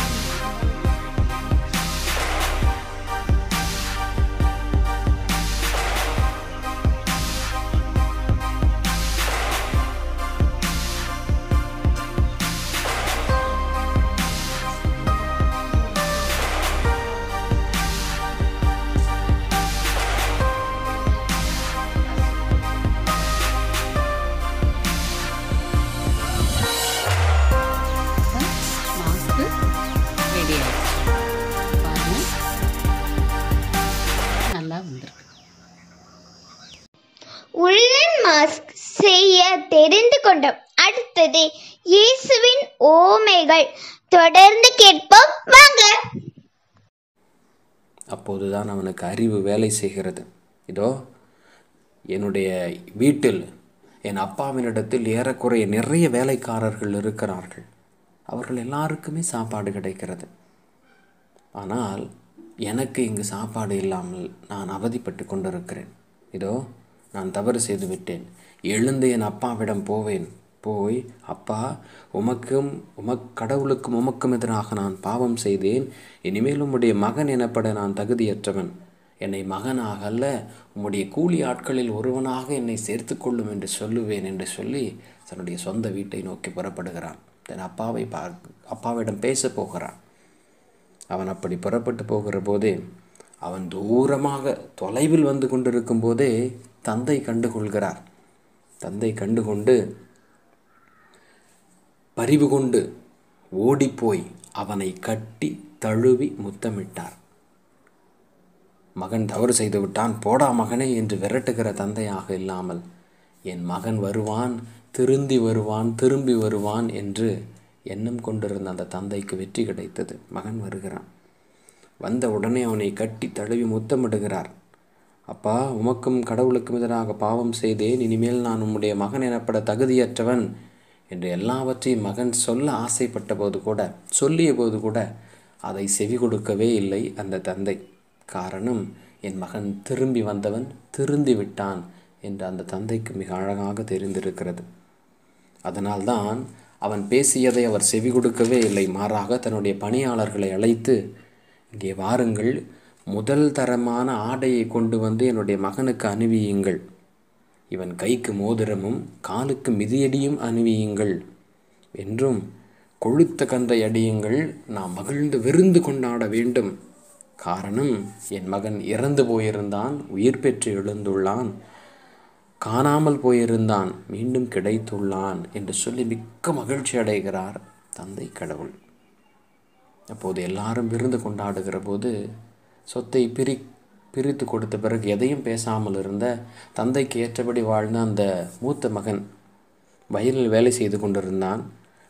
மாஸ்க்கு ரெடி ஆயிடுச்சு பாருங்க நல்லா வந்திருக்கு
உள்ளன் மாஸ்க் செய்ய தெரிந்து கொண்டோம் அடுத்தது இயேசுவின் ஓமைகள் தொடர்ந்து கேட்போம் வாங்க
அப்போதுதான் அவனுக்கு அறிவு வேலை செய்கிறது இதோ என்னுடைய வீட்டில் என் அப்பாவினிடத்தில் ஏறக்குறைய நிறைய வேலைக்காரர்கள் இருக்கிறார்கள் அவர்கள் எல்லாருக்குமே சாப்பாடு கிடைக்கிறது ஆனால் எனக்கு இங்கு சாப்பாடு இல்லாமல் நான் அவதிப்பட்டு கொண்டிருக்கிறேன் இதோ நான் தவறு செய்து விட்டேன் எழுந்து என் அப்பாவிடம் போவேன் போய் அப்பா உமக்கும் உமக் கடவுளுக்கும் உமக்கும் எதிராக நான் பாவம் செய்தேன் இனிமேல் உம்முடைய மகன் எனப்பட நான் தகுதியற்றவன் என்னை மகனாக அல்ல உம்முடைய கூலி ஆட்களில் ஒருவனாக என்னை சேர்த்து கொள்ளும் என்று சொல்லுவேன் என்று சொல்லி தன்னுடைய சொந்த வீட்டை நோக்கி புறப்படுகிறான் தன் அப்பாவை பா அப்பாவிடம் பேச போகிறான் அவன் அப்படி புறப்பட்டு போகிற போதே அவன் தூரமாக தொலைவில் வந்து கொண்டிருக்கும் போதே தந்தை கண்டுகொள்கிறார் தந்தை கண்டுகொண்டு பரிவு கொண்டு ஓடிப்போய் அவனை கட்டி தழுவி முத்தமிட்டார் மகன் தவறு செய்து விட்டான் போடா மகனே என்று விரட்டுகிற தந்தையாக இல்லாமல் என் மகன் வருவான் திருந்தி வருவான் திரும்பி வருவான் என்று எண்ணம் கொண்டிருந்த அந்த தந்தைக்கு வெற்றி கிடைத்தது மகன் வருகிறான் வந்த உடனே அவனை கட்டி தழுவி முத்தமிடுகிறார் அப்பா உமக்கும் கடவுளுக்கும் எதிராக பாவம் செய்தேன் இனிமேல் நான் உம்முடைய மகன் எனப்பட தகுதியற்றவன் என்று எல்லாவற்றையும் மகன் சொல்ல ஆசைப்பட்ட போது கூட சொல்லிய போது கூட அதை செவி கொடுக்கவே இல்லை அந்த தந்தை காரணம் என் மகன் திரும்பி வந்தவன் திருந்தி விட்டான் என்று அந்த தந்தைக்கு மிக அழகாக தெரிந்திருக்கிறது அதனால்தான் அவன் பேசியதை அவர் செவி கொடுக்கவே இல்லை மாறாக தன்னுடைய பணியாளர்களை அழைத்து இங்கே வாருங்கள் முதல் தரமான ஆடையை கொண்டு வந்து என்னுடைய மகனுக்கு அணிவியுங்கள் இவன் கைக்கு மோதிரமும் காலுக்கு மிதியடியும் அணிவியுங்கள் என்றும் கொழுத்த கந்தை அடியுங்கள் நாம் மகிழ்ந்து விருந்து கொண்டாட வேண்டும் காரணம் என் மகன் இறந்து போயிருந்தான் உயிர் பெற்று எழுந்துள்ளான் காணாமல் போயிருந்தான் மீண்டும் கிடைத்துள்ளான் என்று சொல்லி மிக்க மகிழ்ச்சி அடைகிறார் தந்தை கடவுள் அப்போது எல்லாரும் விருந்து கொண்டாடுகிற போது சொத்தை பிரி பிரித்து கொடுத்த பிறகு எதையும் பேசாமல் இருந்த தந்தைக்கு ஏற்றபடி வாழ்ந்த அந்த மூத்த மகன் வயலில் வேலை செய்து கொண்டிருந்தான்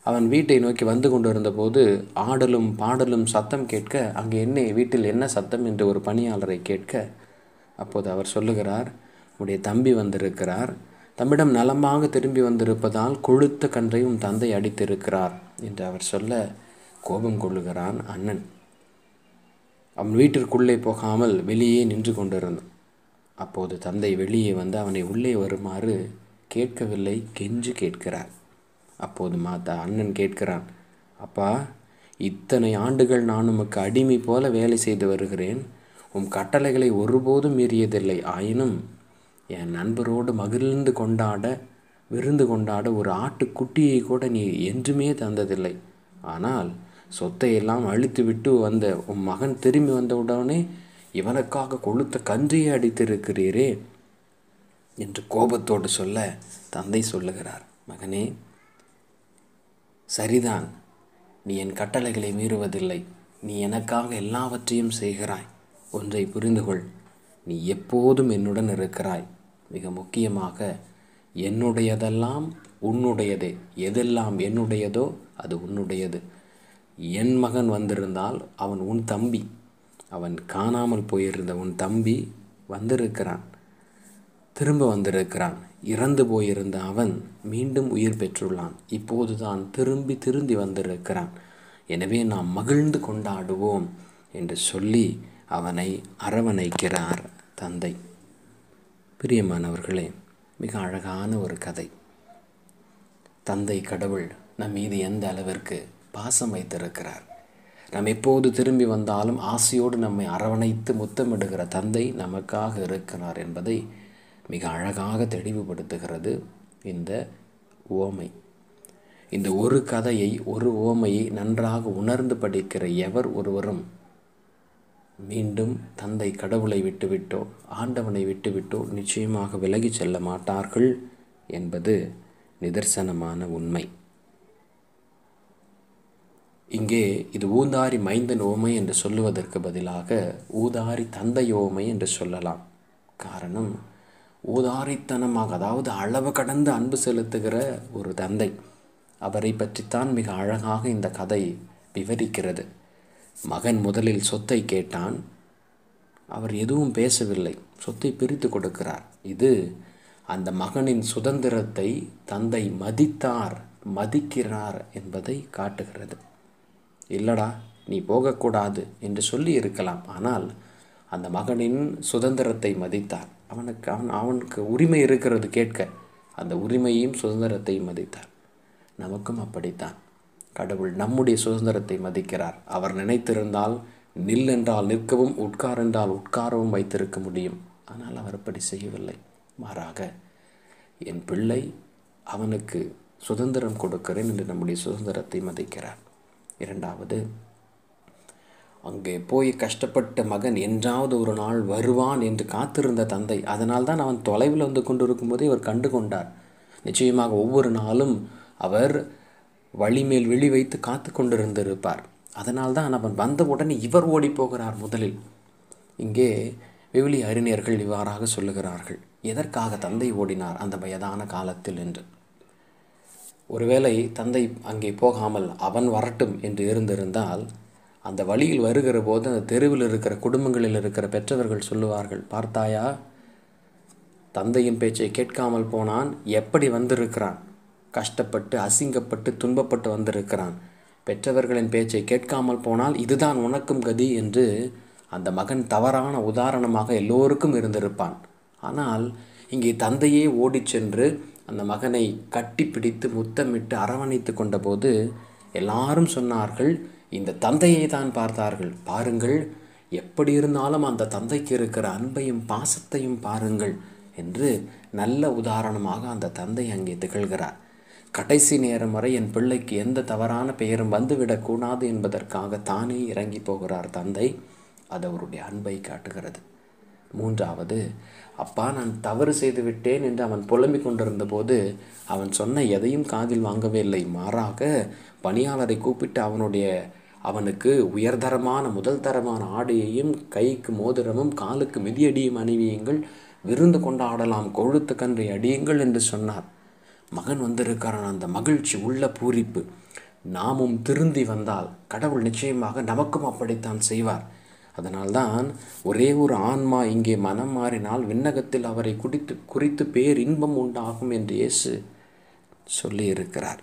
அவன் வீட்டை நோக்கி வந்து கொண்டிருந்த போது ஆடலும் பாடலும் சத்தம் கேட்க அங்கே என்ன வீட்டில் என்ன சத்தம் என்று ஒரு பணியாளரை கேட்க அப்போது அவர் சொல்லுகிறார் உடைய தம்பி வந்திருக்கிறார் தம்மிடம் நலமாக திரும்பி வந்திருப்பதால் கொழுத்த கன்றை உன் தந்தை அடித்திருக்கிறார் என்று அவர் சொல்ல கோபம் கொள்ளுகிறான் அண்ணன் அவன் வீட்டிற்குள்ளே போகாமல் வெளியே நின்று கொண்டிருந்தான் அப்போது தந்தை வெளியே வந்து அவனை உள்ளே வருமாறு கேட்கவில்லை கெஞ்சு கேட்கிறார் அப்போது மாதா அண்ணன் கேட்கிறான் அப்பா இத்தனை ஆண்டுகள் நான் உமக்கு அடிமை போல வேலை செய்து வருகிறேன் உம் கட்டளைகளை ஒருபோதும் மீறியதில்லை ஆயினும் என் நண்பரோடு மகிழ்ந்து கொண்டாட விருந்து கொண்டாட ஒரு ஆட்டுக்குட்டியை கூட நீ என்றுமே தந்ததில்லை ஆனால் சொத்தை எல்லாம் அழித்துவிட்டு வந்த உன் மகன் திரும்பி வந்தவுடனே இவனுக்காக கொளுத்த கன்றியை அடித்திருக்கிறீரே என்று கோபத்தோடு சொல்ல தந்தை சொல்லுகிறார் மகனே சரிதான் நீ என் கட்டளைகளை மீறுவதில்லை நீ எனக்காக எல்லாவற்றையும் செய்கிறாய் ஒன்றை புரிந்து கொள் நீ எப்போதும் என்னுடன் இருக்கிறாய் மிக முக்கியமாக என்னுடையதெல்லாம் உன்னுடையதே எதெல்லாம் என்னுடையதோ அது உன்னுடையது என் மகன் வந்திருந்தால் அவன் உன் தம்பி அவன் காணாமல் போயிருந்த உன் தம்பி வந்திருக்கிறான் திரும்ப வந்திருக்கிறான் இறந்து போயிருந்த அவன் மீண்டும் உயிர் பெற்றுள்ளான் இப்போதுதான் திரும்பி திரும்பி வந்திருக்கிறான் எனவே நாம் மகிழ்ந்து கொண்டாடுவோம் என்று சொல்லி அவனை அரவணைக்கிறார் தந்தை பிரியமானவர்களே மிக அழகான ஒரு கதை தந்தை கடவுள் நம் மீது எந்த அளவிற்கு பாசம் வைத்திருக்கிறார் நாம் எப்போது திரும்பி வந்தாலும் ஆசையோடு நம்மை அரவணைத்து முத்தமிடுகிற தந்தை நமக்காக இருக்கிறார் என்பதை மிக அழகாக தெளிவுபடுத்துகிறது இந்த ஓமை இந்த ஒரு கதையை ஒரு ஓமையை நன்றாக உணர்ந்து படிக்கிற எவர் ஒருவரும் மீண்டும் தந்தை கடவுளை விட்டுவிட்டோ ஆண்டவனை விட்டுவிட்டோ நிச்சயமாக விலகி செல்ல மாட்டார்கள் என்பது நிதர்சனமான உண்மை இங்கே இது ஊதாரி மைந்தன் ஓமை என்று சொல்லுவதற்கு பதிலாக ஊதாரி தந்தை ஓமை என்று சொல்லலாம் காரணம் ஊதாரித்தனமாக அதாவது அளவு கடந்து அன்பு செலுத்துகிற ஒரு தந்தை அவரை பற்றித்தான் மிக அழகாக இந்த கதை விவரிக்கிறது மகன் முதலில் சொத்தை கேட்டான் அவர் எதுவும் பேசவில்லை சொத்தை பிரித்து கொடுக்கிறார் இது அந்த மகனின் சுதந்திரத்தை தந்தை மதித்தார் மதிக்கிறார் என்பதை காட்டுகிறது இல்லடா நீ போகக்கூடாது என்று சொல்லி இருக்கலாம் ஆனால் அந்த மகனின் சுதந்திரத்தை மதித்தார் அவனுக்கு அவன் அவனுக்கு உரிமை இருக்கிறது கேட்க அந்த உரிமையும் சுதந்திரத்தையும் மதித்தார் நமக்கும் அப்படித்தான் கடவுள் நம்முடைய சுதந்திரத்தை மதிக்கிறார் அவர் நினைத்திருந்தால் நில் என்றால் நிற்கவும் உட்கார் என்றால் உட்காரவும் வைத்திருக்க முடியும் ஆனால் அவர் அப்படி செய்யவில்லை மாறாக என் பிள்ளை அவனுக்கு சுதந்திரம் கொடுக்கிறேன் என்று நம்முடைய சுதந்திரத்தை மதிக்கிறார் இரண்டாவது அங்கே போய் கஷ்டப்பட்ட மகன் என்றாவது ஒரு நாள் வருவான் என்று காத்திருந்த தந்தை அதனால் தான் அவன் தொலைவில் வந்து கொண்டிருக்கும் போதே அவர் கண்டு கொண்டார் நிச்சயமாக ஒவ்வொரு நாளும் அவர் வழிமேல் வெளி வைத்து காத்து கொண்டிருந்திருப்பார் அதனால் தான் அவன் வந்தவுடனே இவர் ஓடி போகிறார் முதலில் இங்கே விவிலி அறிஞர்கள் இவ்வாறாக சொல்லுகிறார்கள் எதற்காக தந்தை ஓடினார் அந்த வயதான காலத்தில் என்று ஒருவேளை தந்தை அங்கே போகாமல் அவன் வரட்டும் என்று இருந்திருந்தால் அந்த வழியில் வருகிற போது அந்த தெருவில் இருக்கிற குடும்பங்களில் இருக்கிற பெற்றவர்கள் சொல்லுவார்கள் பார்த்தாயா தந்தையின் பேச்சை கேட்காமல் போனான் எப்படி வந்திருக்கிறான் கஷ்டப்பட்டு அசிங்கப்பட்டு துன்பப்பட்டு வந்திருக்கிறான் பெற்றவர்களின் பேச்சை கேட்காமல் போனால் இதுதான் உனக்கும் கதி என்று அந்த மகன் தவறான உதாரணமாக எல்லோருக்கும் இருந்திருப்பான் ஆனால் இங்கே தந்தையே ஓடிச் சென்று அந்த மகனை கட்டி பிடித்து முத்தமிட்டு அரவணைத்து கொண்டபோது எல்லாரும் சொன்னார்கள் இந்த தந்தையை தான் பார்த்தார்கள் பாருங்கள் எப்படி இருந்தாலும் அந்த தந்தைக்கு இருக்கிற அன்பையும் பாசத்தையும் பாருங்கள் என்று நல்ல உதாரணமாக அந்த தந்தை அங்கே திகழ்கிறார் கடைசி நேரம் வரை என் பிள்ளைக்கு எந்த தவறான பெயரும் வந்துவிடக்கூடாது என்பதற்காக தானே இறங்கி போகிறார் தந்தை அது அவருடைய அன்பை காட்டுகிறது மூன்றாவது அப்பா நான் தவறு செய்து விட்டேன் என்று அவன் புலம்பிக் கொண்டிருந்த போது அவன் சொன்ன எதையும் காதில் வாங்கவே இல்லை மாறாக பணியாளரை கூப்பிட்டு அவனுடைய அவனுக்கு உயர்தரமான முதல் தரமான ஆடையையும் கைக்கு மோதிரமும் காலுக்கு மிதியடியும் அணிவியுங்கள் விருந்து கொண்டாடலாம் கொழுத்து கன்றை அடியுங்கள் என்று சொன்னார் மகன் வந்திருக்கிறான் அந்த மகிழ்ச்சி உள்ள பூரிப்பு நாமும் திருந்தி வந்தால் கடவுள் நிச்சயமாக நமக்கும் அப்படித்தான் செய்வார் அதனால்தான் ஒரே ஒரு ஆன்மா இங்கே மனம் மாறினால் விண்ணகத்தில் அவரை குடித்து குறித்து பேர் இன்பம் உண்டாகும் என்று இயேசு சொல்லியிருக்கிறார்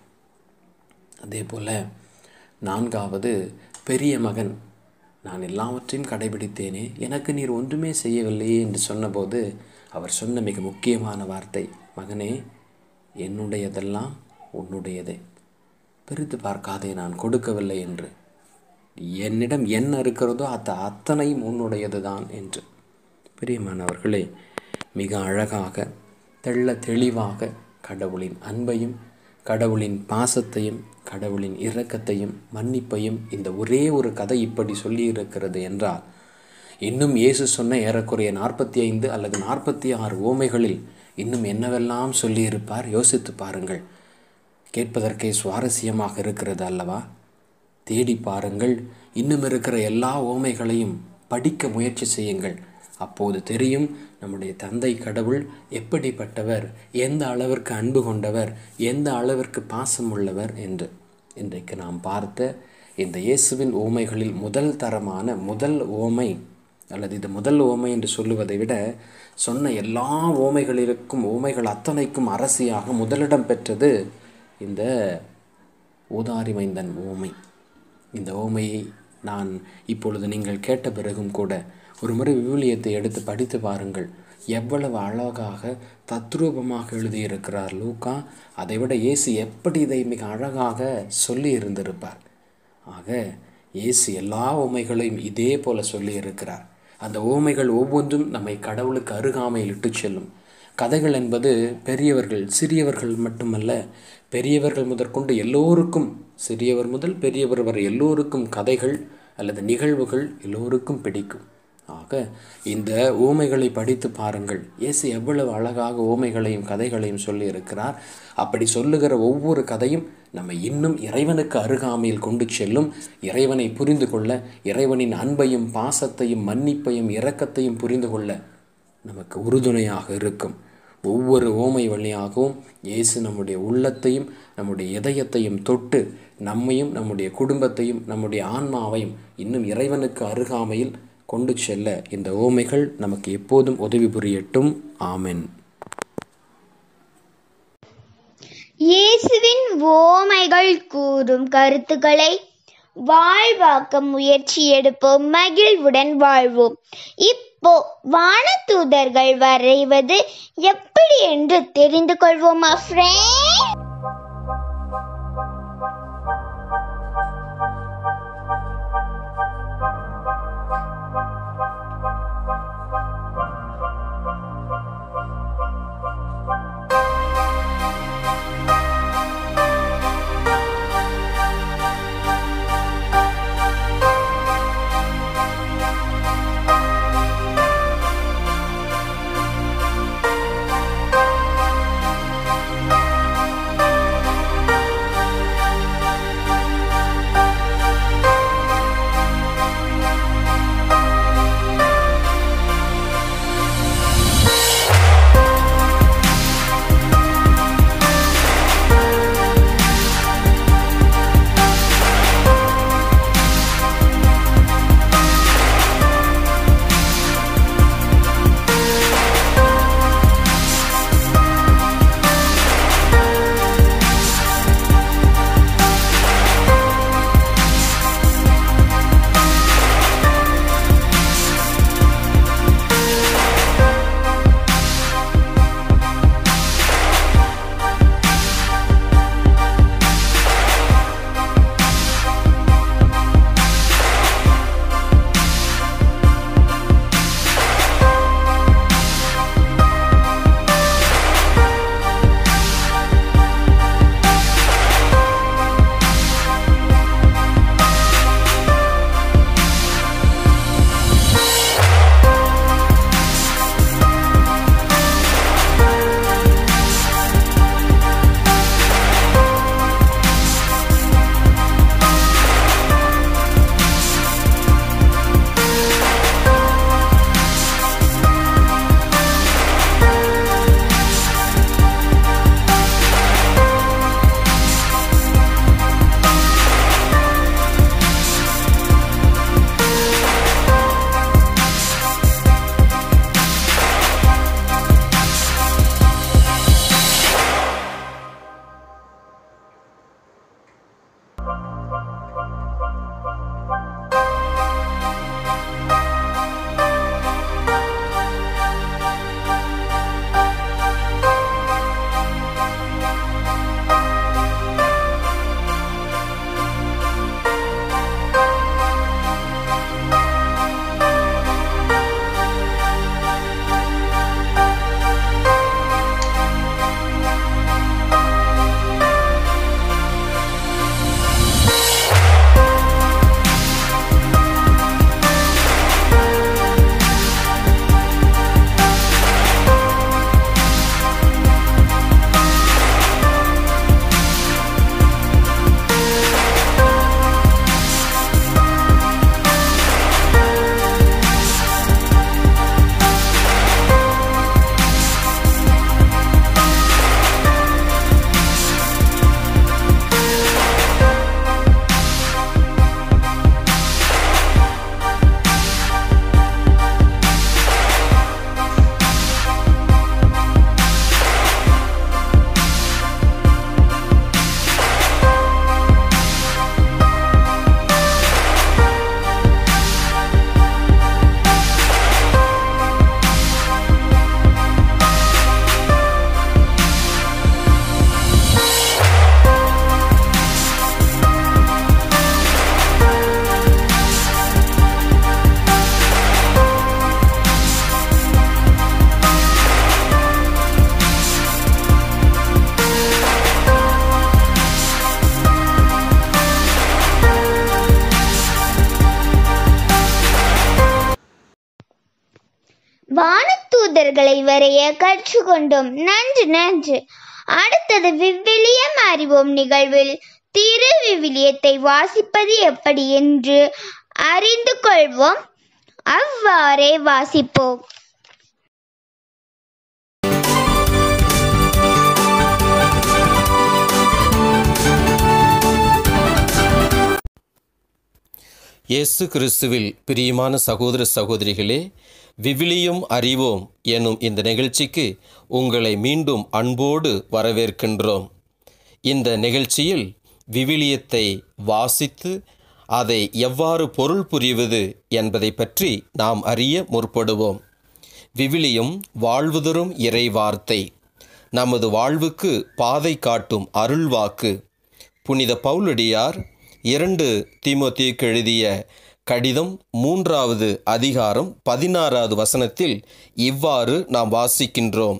அதே போல் நான்காவது பெரிய மகன் நான் எல்லாவற்றையும் கடைபிடித்தேனே எனக்கு நீர் ஒன்றுமே செய்யவில்லையே என்று சொன்னபோது அவர் சொன்ன மிக முக்கியமான வார்த்தை மகனே என்னுடையதெல்லாம் உன்னுடையதே பிரித்து பார்க்காதே நான் கொடுக்கவில்லை என்று என்னிடம் என்ன இருக்கிறதோ அது அத்தனையும் உன்னுடையது தான் என்று பிரியமானவர்களே மிக அழகாக தெள்ள தெளிவாக கடவுளின் அன்பையும் கடவுளின் பாசத்தையும் கடவுளின் இரக்கத்தையும் மன்னிப்பையும் இந்த ஒரே ஒரு கதை இப்படி சொல்லியிருக்கிறது என்றால் இன்னும் இயேசு சொன்ன ஏறக்குறைய நாற்பத்தி ஐந்து அல்லது நாற்பத்தி ஆறு ஓமைகளில் இன்னும் என்னவெல்லாம் சொல்லியிருப்பார் யோசித்து பாருங்கள் கேட்பதற்கே சுவாரஸ்யமாக இருக்கிறது அல்லவா தேடி பாருங்கள் இன்னும் இருக்கிற எல்லா ஓமைகளையும் படிக்க முயற்சி செய்யுங்கள் அப்போது தெரியும் நம்முடைய தந்தை கடவுள் எப்படிப்பட்டவர் எந்த அளவிற்கு அன்பு கொண்டவர் எந்த அளவிற்கு பாசம் உள்ளவர் என்று இன்றைக்கு நாம் பார்த்த இந்த இயேசுவின் ஓமைகளில் முதல் தரமான முதல் ஓமை அல்லது இது முதல் ஓமை என்று சொல்லுவதை விட சொன்ன எல்லா ஓமைகளிற்கும் ஓமைகள் அத்தனைக்கும் அரசியாக முதலிடம் பெற்றது இந்த ஊதாரி மைந்தன் ஓமை இந்த ஓமையை நான் இப்பொழுது நீங்கள் கேட்ட பிறகும் கூட ஒரு முறை விவிலியத்தை எடுத்து படித்து பாருங்கள் எவ்வளவு அழகாக தத்ரூபமாக எழுதியிருக்கிறார் லூக்கா அதைவிட இயேசு எப்படி இதை மிக அழகாக சொல்லி இருந்திருப்பார் ஆக இயேசு எல்லா உமைகளையும் இதே போல சொல்லி இருக்கிறார் அந்த ஓமைகள் ஒவ்வொன்றும் நம்மை கடவுளுக்கு அருகாமையில் இட்டு செல்லும் கதைகள் என்பது பெரியவர்கள் சிறியவர்கள் மட்டுமல்ல பெரியவர்கள் முதற்கொண்டு எல்லோருக்கும் சிறியவர் முதல் பெரியவர் வரை எல்லோருக்கும் கதைகள் அல்லது நிகழ்வுகள் எல்லோருக்கும் பிடிக்கும் ஆக இந்த ஊமைகளை படித்து பாருங்கள் இயேசு எவ்வளவு அழகாக ஊமைகளையும் கதைகளையும் சொல்லி இருக்கிறார் அப்படி சொல்லுகிற ஒவ்வொரு கதையும் நம்மை இன்னும் இறைவனுக்கு அருகாமையில் கொண்டு செல்லும் இறைவனை புரிந்து கொள்ள இறைவனின் அன்பையும் பாசத்தையும் மன்னிப்பையும் இரக்கத்தையும் புரிந்து கொள்ள நமக்கு உறுதுணையாக இருக்கும் ஒவ்வொரு ஓமை வழியாகவும் இயேசு நம்முடைய உள்ளத்தையும் நம்முடைய இதயத்தையும் தொட்டு நம்மையும் நம்முடைய குடும்பத்தையும் நம்முடைய ஆன்மாவையும் இன்னும் இறைவனுக்கு அருகாமையில் கொண்டு செல்ல இந்த ஓமைகள் நமக்கு எப்போதும் உதவி புரியட்டும் ஆமென்
இயேசுவின் ஓமைகள் கூறும் கருத்துக்களை வாழ்வாக்க முயற்சி எடுப்போம் மகிழ்வுடன் வாழ்வோம் இப்போ வானதூதர்கள் வரைவது எப்படி என்று தெரிந்து கொள்வோமா ஃப்ரெண்ட் சுவர்களை வரைய கற்றுக்கொண்டோம் நன்று நன்று அடுத்தது விவிலியம் அறிவோம் நிகழ்வில் திரு விவிலியத்தை வாசிப்பது எப்படி என்று அறிந்து கொள்வோம் அவ்வாறே வாசிப்போம்
இயேசு கிறிஸ்துவில் பிரியமான சகோதர சகோதரிகளே விவிலியம் அறிவோம் எனும் இந்த நிகழ்ச்சிக்கு உங்களை மீண்டும் அன்போடு வரவேற்கின்றோம் இந்த நிகழ்ச்சியில் விவிலியத்தை வாசித்து அதை எவ்வாறு பொருள் புரிவது என்பதை பற்றி நாம் அறிய முற்படுவோம் விவிலியம் வாழ்வுதரும் இறைவார்த்தை நமது வாழ்வுக்கு பாதை காட்டும் அருள்வாக்கு புனித பவுலடியார் இரண்டு தீமோத்தேயுக்கு எழுதிய கடிதம் மூன்றாவது அதிகாரம் பதினாறாவது வசனத்தில் இவ்வாறு நாம் வாசிக்கின்றோம்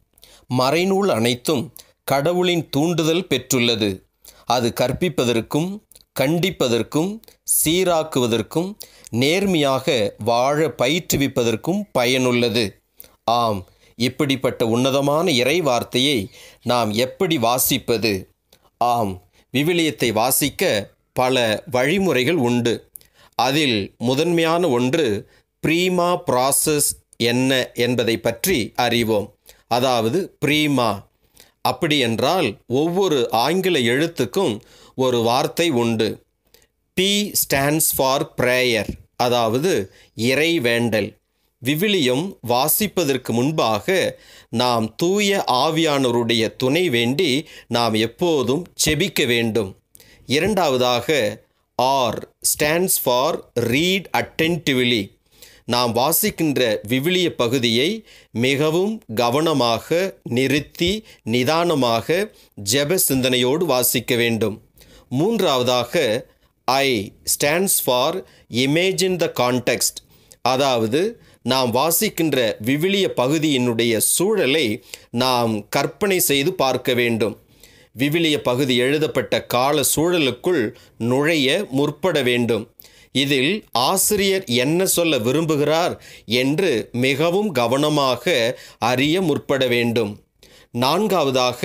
மறைநூல் அனைத்தும் கடவுளின் தூண்டுதல் பெற்றுள்ளது அது கற்பிப்பதற்கும் கண்டிப்பதற்கும் சீராக்குவதற்கும் நேர்மையாக வாழ பயிற்றுவிப்பதற்கும் பயனுள்ளது ஆம் இப்படிப்பட்ட உன்னதமான இறை வார்த்தையை நாம் எப்படி வாசிப்பது ஆம் விவிலியத்தை வாசிக்க பல வழிமுறைகள் உண்டு அதில் முதன்மையான ஒன்று ப்ரீமா ப்ராசஸ் என்ன என்பதை பற்றி அறிவோம் அதாவது ப்ரீமா அப்படி என்றால் ஒவ்வொரு ஆங்கில எழுத்துக்கும் ஒரு வார்த்தை உண்டு பி ஸ்டாண்ட்ஸ் ஃபார் ப்ரேயர் அதாவது இறை வேண்டல் விவிலியம் வாசிப்பதற்கு முன்பாக நாம் தூய ஆவியானவருடைய துணை வேண்டி நாம் எப்போதும் செபிக்க வேண்டும் இரண்டாவதாக R stands for read attentively நாம் வாசிக்கின்ற விவிலிய பகுதியை மிகவும் கவனமாக நிறுத்தி நிதானமாக ஜெப சிந்தனையோடு வாசிக்க வேண்டும் மூன்றாவதாக I stands for imagine the context அதாவது நாம் வாசிக்கின்ற விவிலிய பகுதியினுடைய சூழலை நாம் கற்பனை செய்து பார்க்க வேண்டும் விவிலிய பகுதி எழுதப்பட்ட கால சூழலுக்குள் நுழைய முற்பட வேண்டும் இதில் ஆசிரியர் என்ன சொல்ல விரும்புகிறார் என்று மிகவும் கவனமாக அறிய முற்பட வேண்டும் நான்காவதாக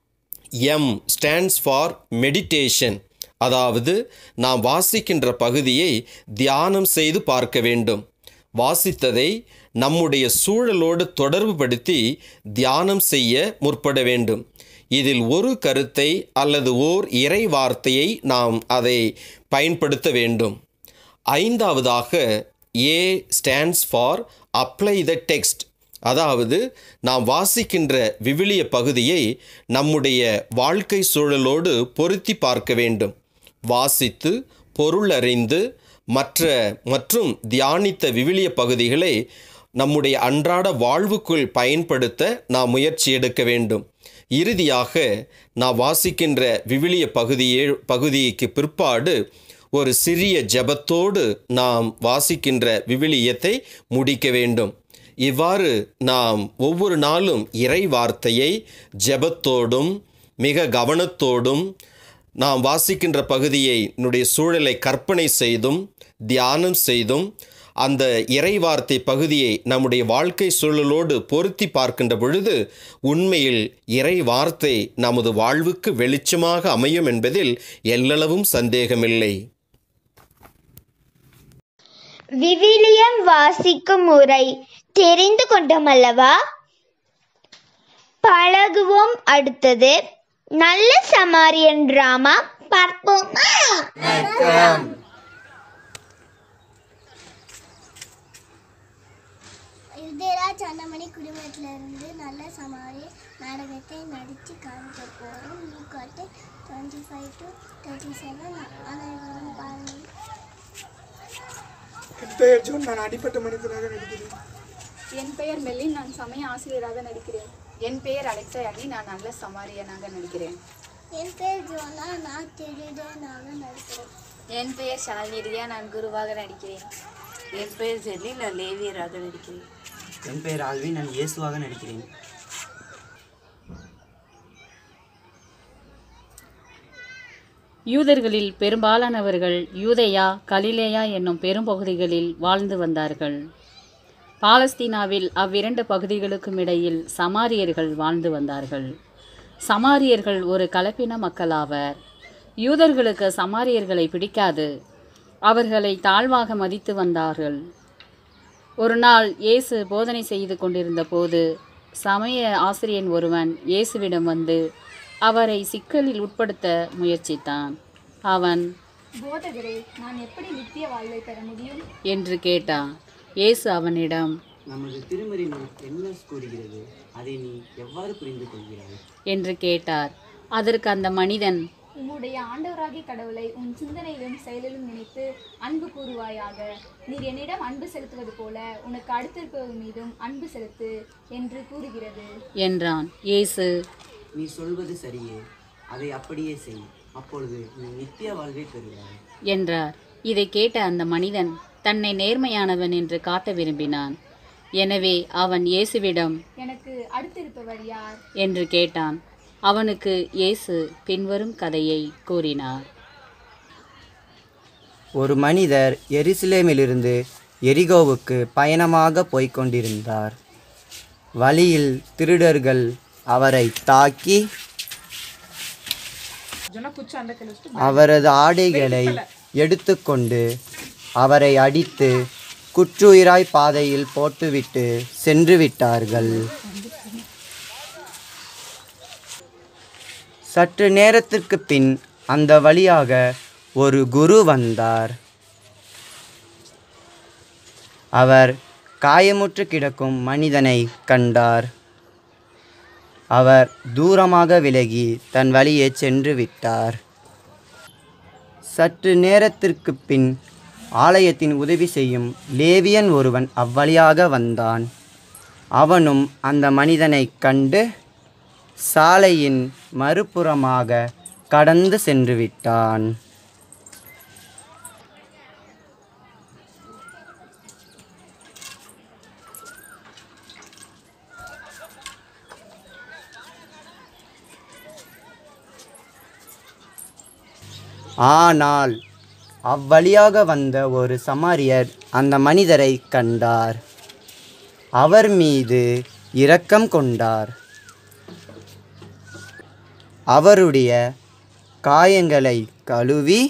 எம் ஸ்டாண்ட்ஸ் ஃபார் மெடிடேஷன் அதாவது நாம் வாசிக்கின்ற பகுதியை தியானம் செய்து பார்க்க வேண்டும் வாசித்ததை நம்முடைய சூழலோடு தொடர்புபடுத்தி தியானம் செய்ய முற்பட வேண்டும் இதில் ஒரு கருத்தை அல்லது ஓர் இறை வார்த்தையை நாம் அதை பயன்படுத்த வேண்டும் ஐந்தாவதாக A stands for apply the text அதாவது நாம் வாசிக்கின்ற விவிலிய பகுதியை நம்முடைய வாழ்க்கை சூழலோடு பொருத்தி பார்க்க வேண்டும் வாசித்து பொருள் அறிந்து மற்ற மற்றும் தியானித்த விவிலிய பகுதிகளை நம்முடைய அன்றாட வாழ்வுக்குள் பயன்படுத்த நாம் முயற்சி எடுக்க வேண்டும் இறுதியாக நாம் வாசிக்கின்ற விவிலிய பகுதியே பகுதிக்கு பிற்பாடு ஒரு சிறிய ஜெபத்தோடு நாம் வாசிக்கின்ற விவிலியத்தை முடிக்க வேண்டும் இவ்வாறு நாம் ஒவ்வொரு நாளும் இறை வார்த்தையை ஜெபத்தோடும் மிக கவனத்தோடும் நாம் வாசிக்கின்ற பகுதியை என்னுடைய சூழலை கற்பனை செய்தும் தியானம் செய்தும் அந்த இறை வார்த்தை பகுதியை நம்முடைய வாழ்க்கை சூழலோடு பொருத்தி பார்க்கின்ற பொழுது உண்மையில் இறை வார்த்தை நமது வாழ்வுக்கு வெளிச்சமாக அமையும் என்பதில் எல்லளவும் சந்தேகமில்லை
விவிலியம் வாசிக்கும் முறை தெரிந்து கொண்டோம் அல்லவா பழகுவோம் அடுத்தது நல்ல சமாரியன் டிராமா பார்ப்போமா
யுதராஜ் அண்ணமணி குடும்பத்திலிருந்து நல்ல சமாரி நாடகத்தை நடித்து காமிக்க போகிறோம் லூக்காட்டு twenty five to thirty seven அனைவரும் பாருங்கள்
என் பெயர் ஜோன் நான் அடிப்பட்ட மனிதராக நடிக்கிறேன்
என் பெயர் மெல்லின் நான் சமய ஆசிரியராக நடிக்கிறேன்
என் பெயர் அலெக்சா அணி நான் நல்ல சமாரியனாக நடிக்கிறேன்
என் பேர் ஜோனா நான் திருடனாக நடிக்கிறேன்
என் பெயர் ஷாலிரியா நான் குருவாக நடிக்கிறேன் என் பெயர் ஜெல்லி நான் லேவியராக நடிக்கிறேன்
என் பெயர் ஆல்வி நான் இயேசுவாக நடிக்கிறேன்
யூதர்களில் பெரும்பாலானவர்கள் யூதேயா கலிலேயா என்னும் பெரும்பகுதிகளில் வாழ்ந்து வந்தார்கள்
பாலஸ்தீனாவில் அவ்விரண்டு பகுதிகளுக்கும் இடையில் சமாரியர்கள் வாழ்ந்து வந்தார்கள் சமாரியர்கள் ஒரு கலப்பின மக்களாவர் யூதர்களுக்கு சமாரியர்களை பிடிக்காது அவர்களை தாழ்வாக மதித்து வந்தார்கள் ஒரு நாள் இயேசு போதனை செய்து கொண்டிருந்த போது சமய ஆசிரியன் ஒருவன் இயேசுவிடம் வந்து அவரை சிக்கலில் உட்படுத்த முயற்சித்தான் அவன்
போதகரே நான் எப்படி நித்திய வாழ்வை பெற முடியும்
என்று கேட்டான் இயேசு அவனிடம்
நமது திருமறை நூல் என்ன கூறுகிறது அதை நீ எவ்வாறு புரிந்து கொள்கிறாய்
என்று கேட்டார் அதற்கு அந்த மனிதன்
உம்முடைய ஆண்டவராகிய கடவுளை உன் சிந்தனையிலும் செயலிலும் நினைத்து அன்பு கூறுவாயாக நீர் என்னிடம் அன்பு செலுத்துவது போல உனக்கு அடுத்திருப்பவர் மீதும் அன்பு செலுத்து என்று கூறுகிறது
என்றான் இயேசு
நீ சொல்வது சரியே அதை அப்படியே செய் அப்பொழுது நீ நித்திய வாழ்வை பெறுவாய்
என்றார் இதை கேட்ட அந்த மனிதன் தன்னை நேர்மையானவன் என்று காட்ட விரும்பினான் எனவே அவன் இயேசுவிடம்
எனக்கு அடுத்திருப்பவர் யார்
என்று கேட்டான் அவனுக்கு இயேசு பின்வரும் கதையை கூறினார்
ஒரு மனிதர் எருசலேமிலிருந்து எரிகோவுக்கு பயணமாக போய்க் கொண்டிருந்தார் வழியில் திருடர்கள் அவரை தாக்கி அவரது ஆடைகளை எடுத்துக்கொண்டு அவரை அடித்து குற்றுயிராய் பாதையில் போட்டுவிட்டு சென்று விட்டார்கள் சற்று நேரத்திற்கு பின் அந்த வழியாக ஒரு குரு வந்தார் அவர் காயமுற்று கிடக்கும் மனிதனை கண்டார் அவர் தூரமாக விலகி தன் வழியே சென்று விட்டார் சற்று நேரத்திற்கு பின் ஆலயத்தின் உதவி செய்யும் லேவியன் ஒருவன் அவ்வழியாக வந்தான் அவனும் அந்த மனிதனைக் கண்டு சாலையின் மறுபுறமாக கடந்து சென்று விட்டான் ஆனால் அவ்வழியாக வந்த ஒரு சமாரியர் அந்த மனிதரை கண்டார் அவர் மீது இரக்கம் கொண்டார் அவருடைய காயங்களை கழுவி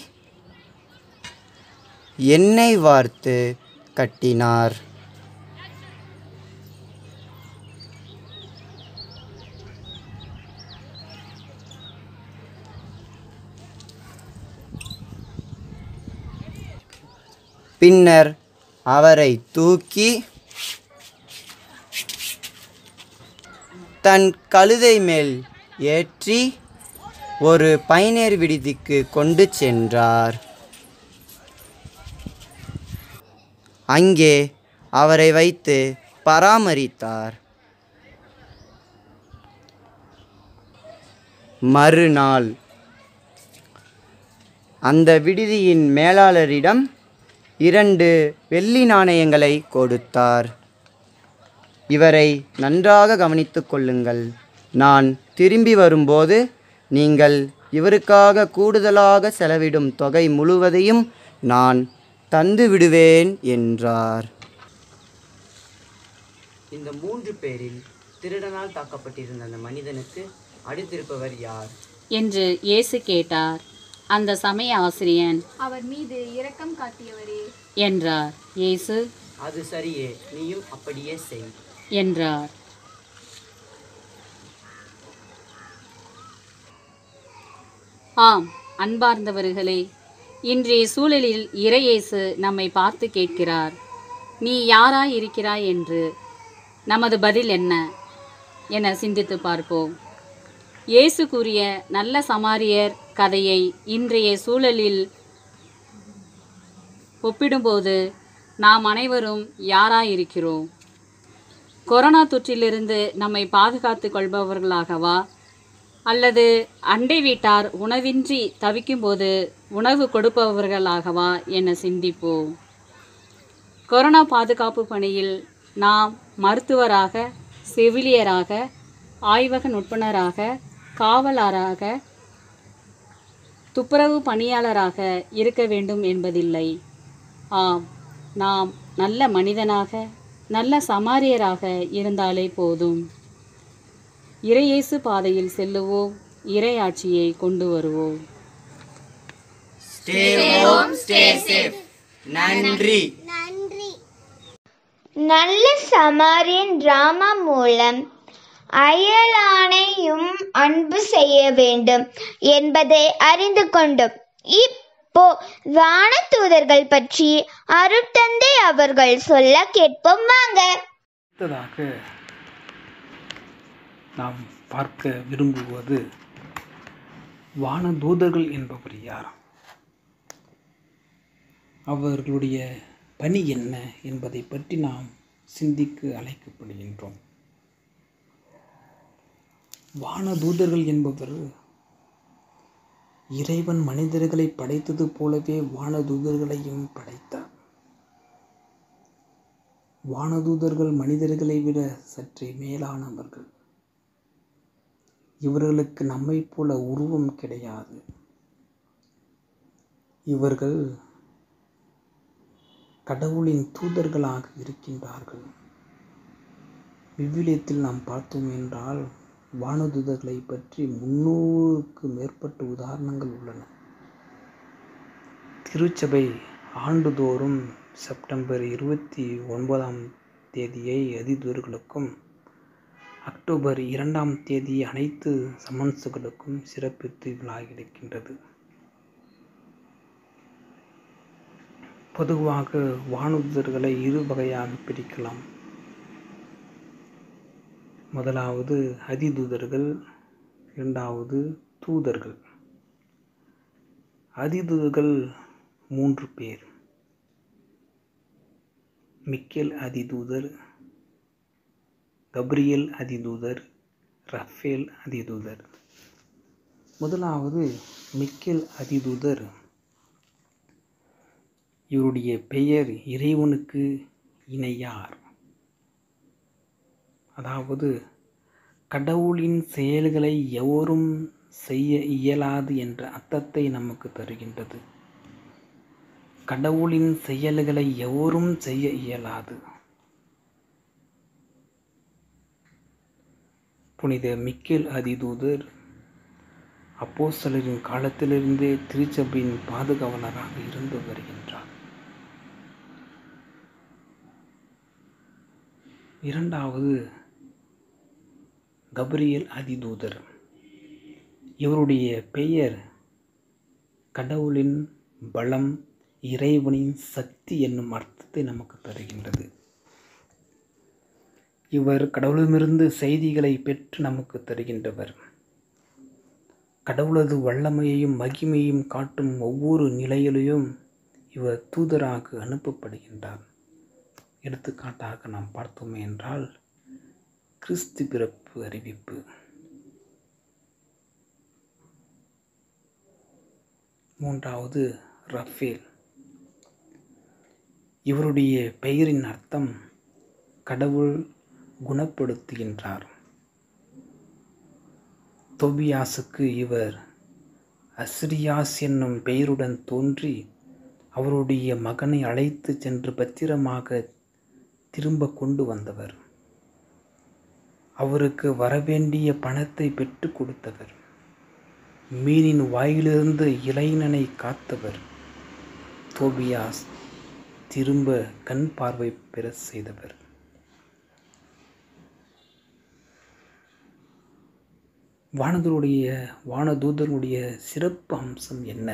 எண்ணெய் வார்த்து கட்டினார் பின்னர் அவரை தூக்கி தன் கழுதை மேல் ஏற்றி ஒரு பயனர் விடுதிக்கு கொண்டு சென்றார் அங்கே அவரை வைத்து பராமரித்தார் மறுநாள் அந்த விடுதியின் மேலாளரிடம் இரண்டு வெள்ளி நாணயங்களை கொடுத்தார் இவரை நன்றாக கவனித்துக் கொள்ளுங்கள் நான் திரும்பி வரும்போது நீங்கள் இவருக்காக கூடுதலாக செலவிடும் தொகை முழுவதையும் நான் தந்து விடுவேன் என்றார்
இந்த மூன்று பேரில் திருடனால் தாக்கப்பட்டிருந்த அந்த மனிதனுக்கு அடுத்திருப்பவர் யார்
என்று இயேசு கேட்டார் அந்த சமய ஆசிரியன்
அவர் மீது இரக்கம் காட்டியவரே
என்றார் இயேசு
அது சரியே நீயும் அப்படியே செய்
என்றார் ஆம் அன்பார்ந்தவர்களே இன்றைய சூழலில் இறையேசு நம்மை பார்த்து கேட்கிறார் நீ யாராய் இருக்கிறாய் என்று நமது பதில் என்ன என சிந்தித்து பார்ப்போம் இயேசு கூறிய நல்ல சமாரியர் கதையை இன்றைய சூழலில் ஒப்பிடும்போது நாம் அனைவரும் யாராயிருக்கிறோம் கொரோனா தொற்றிலிருந்து நம்மை பாதுகாத்து கொள்பவர்களாகவா அல்லது அண்டை வீட்டார் உணவின்றி தவிக்கும்போது உணவு கொடுப்பவர்களாகவா என சிந்திப்போம் கொரோனா பாதுகாப்பு பணியில் நாம் மருத்துவராக செவிலியராக ஆய்வக நுட்பனராக காவலராக துப்புரவு பணியாளராக இருக்க வேண்டும் என்பதில்லை ஆம் நாம் நல்ல மனிதனாக
நல்ல சமாரியராக இருந்தாலே போதும் இறையேசு பாதையில் செல்லுவோம் இறையாட்சியை கொண்டு வருவோம்
Stay home, stay safe. நன்றி
நன்றி
நல்ல சமாரியன் டிராமா மூலம் அயலானையும் அன்பு செய்ய வேண்டும் என்பதை அறிந்து கொண்டோம் இப்போ வானதூதர்கள் பற்றி அருட்தந்தை அவர்கள் சொல்ல கேட்போம் வாங்க
அடுத்ததாக நாம் பார்க்க விரும்புவது வானதூதர்கள் என்பவர் யார் அவர்களுடைய பணி என்ன என்பதை பற்றி நாம் சிந்திக்க அழைக்கப்படுகின்றோம் வானதூதர்கள் என்பவர் இறைவன் மனிதர்களை படைத்தது போலவே வானதூதர்களையும் படைத்தார் வானதூதர்கள் மனிதர்களை விட சற்றே மேலானவர்கள் இவர்களுக்கு நம்மைப் போல உருவம் கிடையாது இவர்கள் கடவுளின் தூதர்களாக இருக்கின்றார்கள் விவிலியத்தில் நாம் பார்த்தோம் என்றால் வானதூதர்களை பற்றி முன்னூறுக்கு மேற்பட்ட உதாரணங்கள் உள்ளன திருச்சபை ஆண்டுதோறும் செப்டம்பர் இருபத்தி ஒன்பதாம் தேதியை அதிதூர்களுக்கும் அக்டோபர் இரண்டாம் தேதி அனைத்து சமன்ஸுகளுக்கும் சிறப்பித்து விழா எடுக்கின்றது பொதுவாக வானூதர்களை இரு வகையாக பிரிக்கலாம் முதலாவது அதிதூதர்கள் இரண்டாவது தூதர்கள் அதிதூதர்கள் மூன்று பேர் மிக்கேல் அதிதூதர் கப்ரியல் அதிதூதர் ரஃபேல் அதிதூதர் முதலாவது மிக்கேல் அதிதூதர் இவருடைய பெயர் இறைவனுக்கு இணையார் அதாவது கடவுளின் செயல்களை எவரும் செய்ய இயலாது என்ற அர்த்தத்தை நமக்கு தருகின்றது கடவுளின் செயல்களை எவரும் செய்ய இயலாது புனித மிக்கேல் அதிதூதர் அப்போஸ்தலரின் காலத்திலிருந்தே திருச்சபையின் பாதுகாவலராக இருந்து வருகின்றார் இரண்டாவது கப்ரியேல் அதிதூதர் இவருடைய பெயர் கடவுளின் பலம் இறைவனின் சக்தி என்னும் அர்த்தத்தை நமக்கு தருகின்றது இவர் கடவுளிடமிருந்து செய்திகளை பெற்று நமக்கு தருகின்றவர் கடவுளது வல்லமையையும் மகிமையும் காட்டும் ஒவ்வொரு நிலையிலும் இவர் தூதராக அனுப்பப்படுகின்றார் எடுத்துக்காட்டாக நாம் பார்த்தோமே என்றால் கிறிஸ்து பிறப்பு அறிவிப்பு மூன்றாவது ரஃபேல் இவருடைய பெயரின் அர்த்தம் கடவுள் குணப்படுத்துகின்றார் தொபியாசுக்கு இவர் அஸ்ரியாஸ் என்னும் பெயருடன் தோன்றி அவருடைய மகனை அழைத்து சென்று பத்திரமாக திரும்ப கொண்டு வந்தவர் அவருக்கு வரவேண்டிய பணத்தை பெற்று கொடுத்தவர் மீனின் வாயிலிருந்து இளைஞனை காத்தவர் தோபியாஸ் திரும்ப கண் பார்வை பெற செய்தவர் வானதருடைய வானதூதருடைய சிறப்பு அம்சம் என்ன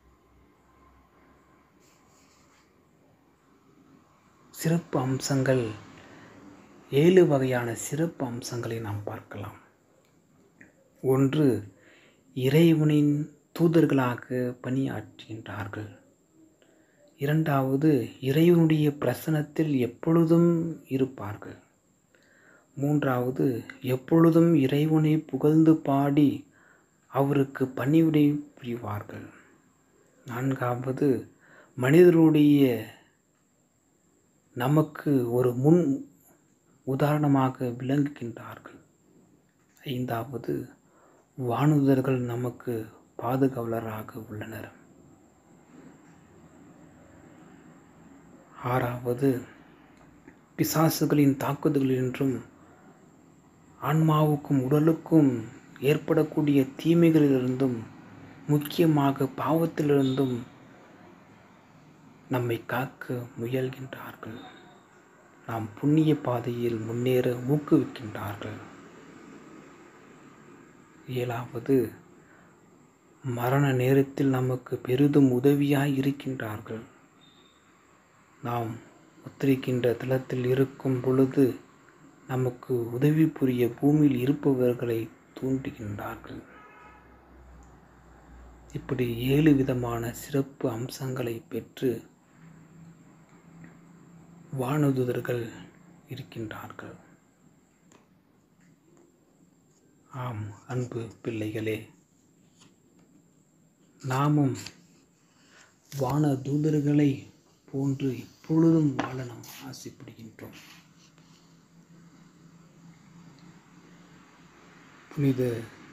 சிறப்பு அம்சங்கள் ஏழு வகையான சிறப்பு அம்சங்களை நாம் பார்க்கலாம் ஒன்று இறைவனின் தூதர்களாக பணியாற்றுகின்றார்கள் இரண்டாவது இறைவனுடைய பிரசனத்தில் எப்பொழுதும் இருப்பார்கள் மூன்றாவது எப்பொழுதும் இறைவனை புகழ்ந்து பாடி அவருக்கு பணிவிடை புரிவார்கள் நான்காவது மனிதருடைய நமக்கு ஒரு முன் உதாரணமாக விளங்குகின்றார்கள் ஐந்தாவது வானுதர்கள் நமக்கு பாதுகாவலராக உள்ளனர் ஆறாவது பிசாசுகளின் தாக்குதல்களின்றும் ஆன்மாவுக்கும் உடலுக்கும் ஏற்படக்கூடிய தீமைகளிலிருந்தும் முக்கியமாக பாவத்திலிருந்தும் நம்மை காக்க முயல்கின்றார்கள் நாம் புண்ணிய பாதையில் முன்னேற ஊக்குவிக்கின்றார்கள் ஏழாவது மரண நேரத்தில் நமக்கு பெரிதும் உதவியாய் இருக்கின்றார்கள் நாம் உத்தரிக்கின்ற தளத்தில் இருக்கும் பொழுது நமக்கு உதவி புரிய பூமியில் இருப்பவர்களை தூண்டுகின்றார்கள் இப்படி ஏழு விதமான சிறப்பு அம்சங்களை பெற்று வானதுதர்கள் இருக்கின்றார்கள் ஆம் அன்பு பிள்ளைகளே நாமும் வான தூதர்களை போன்று எப்பொழுதும் வாழ நாம் ஆசைப்படுகின்றோம் புனித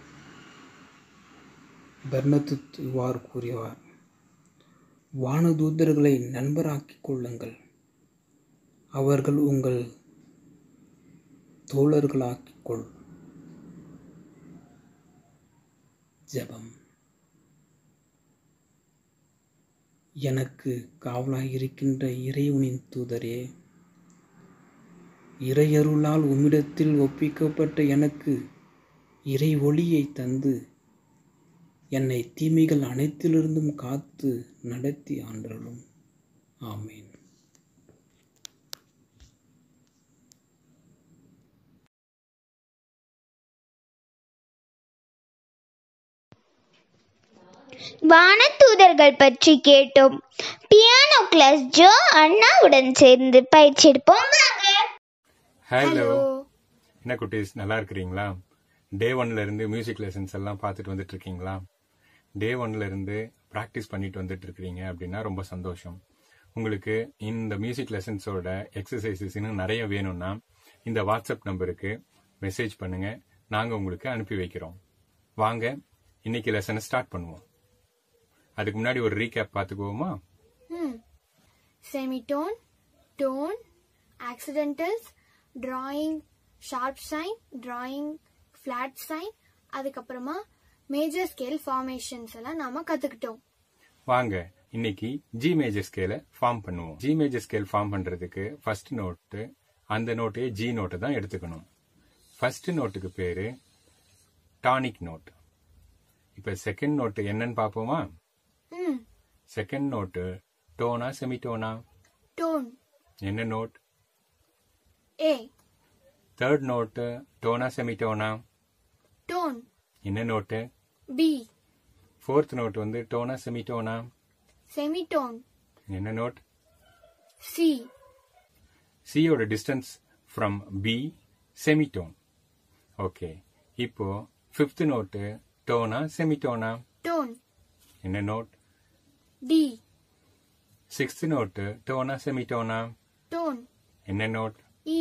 பெர்னத்துத் இவ்வாறு கூறியவார் வானதூதர்களை நண்பராக்கிக் கொள்ளுங்கள் அவர்கள் உங்கள் தோழர்களாக்கிக் கொள் ஜெபம் எனக்கு காவலாயிருக்கின்ற இறைவனின் தூதரே இறையருளால் உம்மிடத்தில் ஒப்பிக்கப்பட்ட எனக்கு இறை ஒளியை தந்து என்னை தீமைகள் அனைத்திலிருந்தும் காத்து நடத்தி ஆண்டருளும் ஆமேன்
வானதூதர்கள் பற்றி கேட்டோம் பியானோ கிளாஸ் ஜோ அண்ணாவுடன் சேர்ந்து பயிற்சி எடுப்போம் வாங்க
ஹலோ என்ன குட்டீஸ் நல்லா இருக்கிறீங்களா டே ஒன்ல இருந்து மியூசிக் லெசன்ஸ் எல்லாம் பார்த்துட்டு வந்துட்டு இருக்கீங்களா டே ஒன்ல இருந்து ப்ராக்டிஸ் பண்ணிட்டு வந்துட்டு இருக்கிறீங்க அப்படின்னா ரொம்ப சந்தோஷம் உங்களுக்கு இந்த மியூசிக் லெசன்ஸோட எக்ஸசைசஸ் இன்னும் நிறைய வேணும்னா இந்த வாட்ஸ்அப் நம்பருக்கு மெசேஜ் பண்ணுங்க நாங்க உங்களுக்கு அனுப்பி வைக்கிறோம் வாங்க இன்னைக்கு லெசனை ஸ்டார்ட் பண்ணுவோம் அதுக்கு முன்னாடி ஒரு ரீகேப் பார்த்துக்குவோமா
Hmm. Semitone, tone, accidentals, drawing sharp sign, drawing flat sign, அதுக்கப்புறமா மேஜர் ஸ்கேல் ஃபார்மேஷன்ஸ் எல்லாம் நாம கத்துக்கிட்டோம்
வாங்க இன்னைக்கு ஜி மேஜர் ஸ்கேல ஃபார்ம் பண்ணுவோம் ஜி மேஜர் ஸ்கேல் ஃபார்ம் பண்றதுக்கு ஃபர்ஸ்ட் நோட்டு அந்த நோட்டே ஜி நோட்டு தான் எடுத்துக்கணும் ஃபர்ஸ்ட் நோட்டுக்கு பேரு டானிக் நோட் இப்ப செகண்ட் நோட்டு என்னன்னு பாப்போமா
ம்
செகண்ட் நோட்டு டோனா செமிடோனா
டோன்
என்ன நோட்
ஏ
தேர்ட் நோட்டு டோனா செமிடோனா
டோன்
என்ன நோட்டு
பி
ஃபோர்த் நோட் வந்து டோனா செமிடோனா
செமிடோன்
என்ன நோட்
சி
சியோட distance from B semitone okay இப்போ ஃபிஃப்த் நோட்டு டோனா செமிடோனா
டோன்
என்ன நோட்
டி
சிக்ஸ்த் நோட்டு டோனா செமிடோனா
டோன்
என்ன நோட்
இ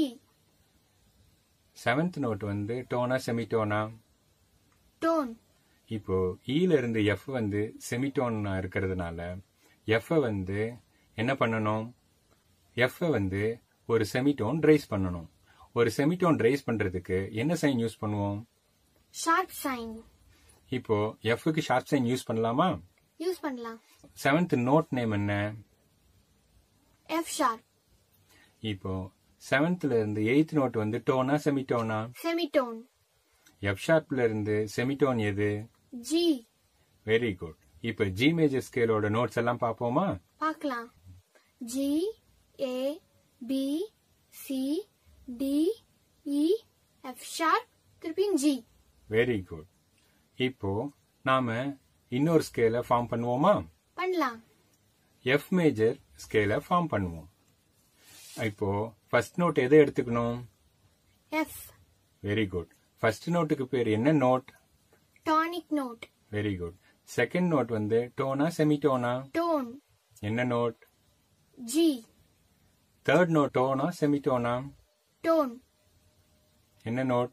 செவன்த் நோட் வந்து டோனா செமிடோனா
டோன்
இப்போ ஈல இருந்து எஃப் வந்து செமிடோன் இருக்கிறதுனால எஃப் வந்து என்ன பண்ணணும் எஃப் வந்து ஒரு செமிடோன் ரைஸ் பண்ணணும் ஒரு செமிடோன் ரைஸ் பண்றதுக்கு என்ன சைன் யூஸ் பண்ணுவோம்
ஷார்ப் சைன்
இப்போ எஃப்க்கு ஷார்ப் சைன் யூஸ் பண்ணலாமா
யூஸ் பண்ணலாம்
செவன்த் நோட் நேம் என்ன
எஃப் ஷார்ப்
இப்போ செவன்த்ல இருந்து எயித் நோட் வந்து டோனா செமிடோனா
செமிடோன்
எஃப் ஷார்ப்ல இருந்து செமிடோன் எது
ஜி
வெரி குட் இப்போ ஜி மேஜர் ஸ்கேலோட நோட்ஸ் எல்லாம் பார்ப்போமா
பார்க்கலாம் G A B C D E F sharp திருப்பியும் ஜி
வெரி குட் இப்போ நாம இன்னொரு ஸ்கேலை ஃபார்ம் பண்ணுவோமா
பண்ணலாம்
எஃப் மேஜர் ஸ்கேலை ஃபார்ம் பண்ணுவோம் இப்போ ஃபர்ஸ்ட் நோட் எதை எடுத்துக்கணும்
எஃப்
வெரி குட் ஃபர்ஸ்ட் நோட்டுக்கு பேர் என்ன note
tonic note
very good second note வந்து டோனா செமிடோனா
டோன்
என்ன நோட்
ஜி
தேர்ட் நோட் டோனா செமிடோனா
டோன்
என்ன நோட்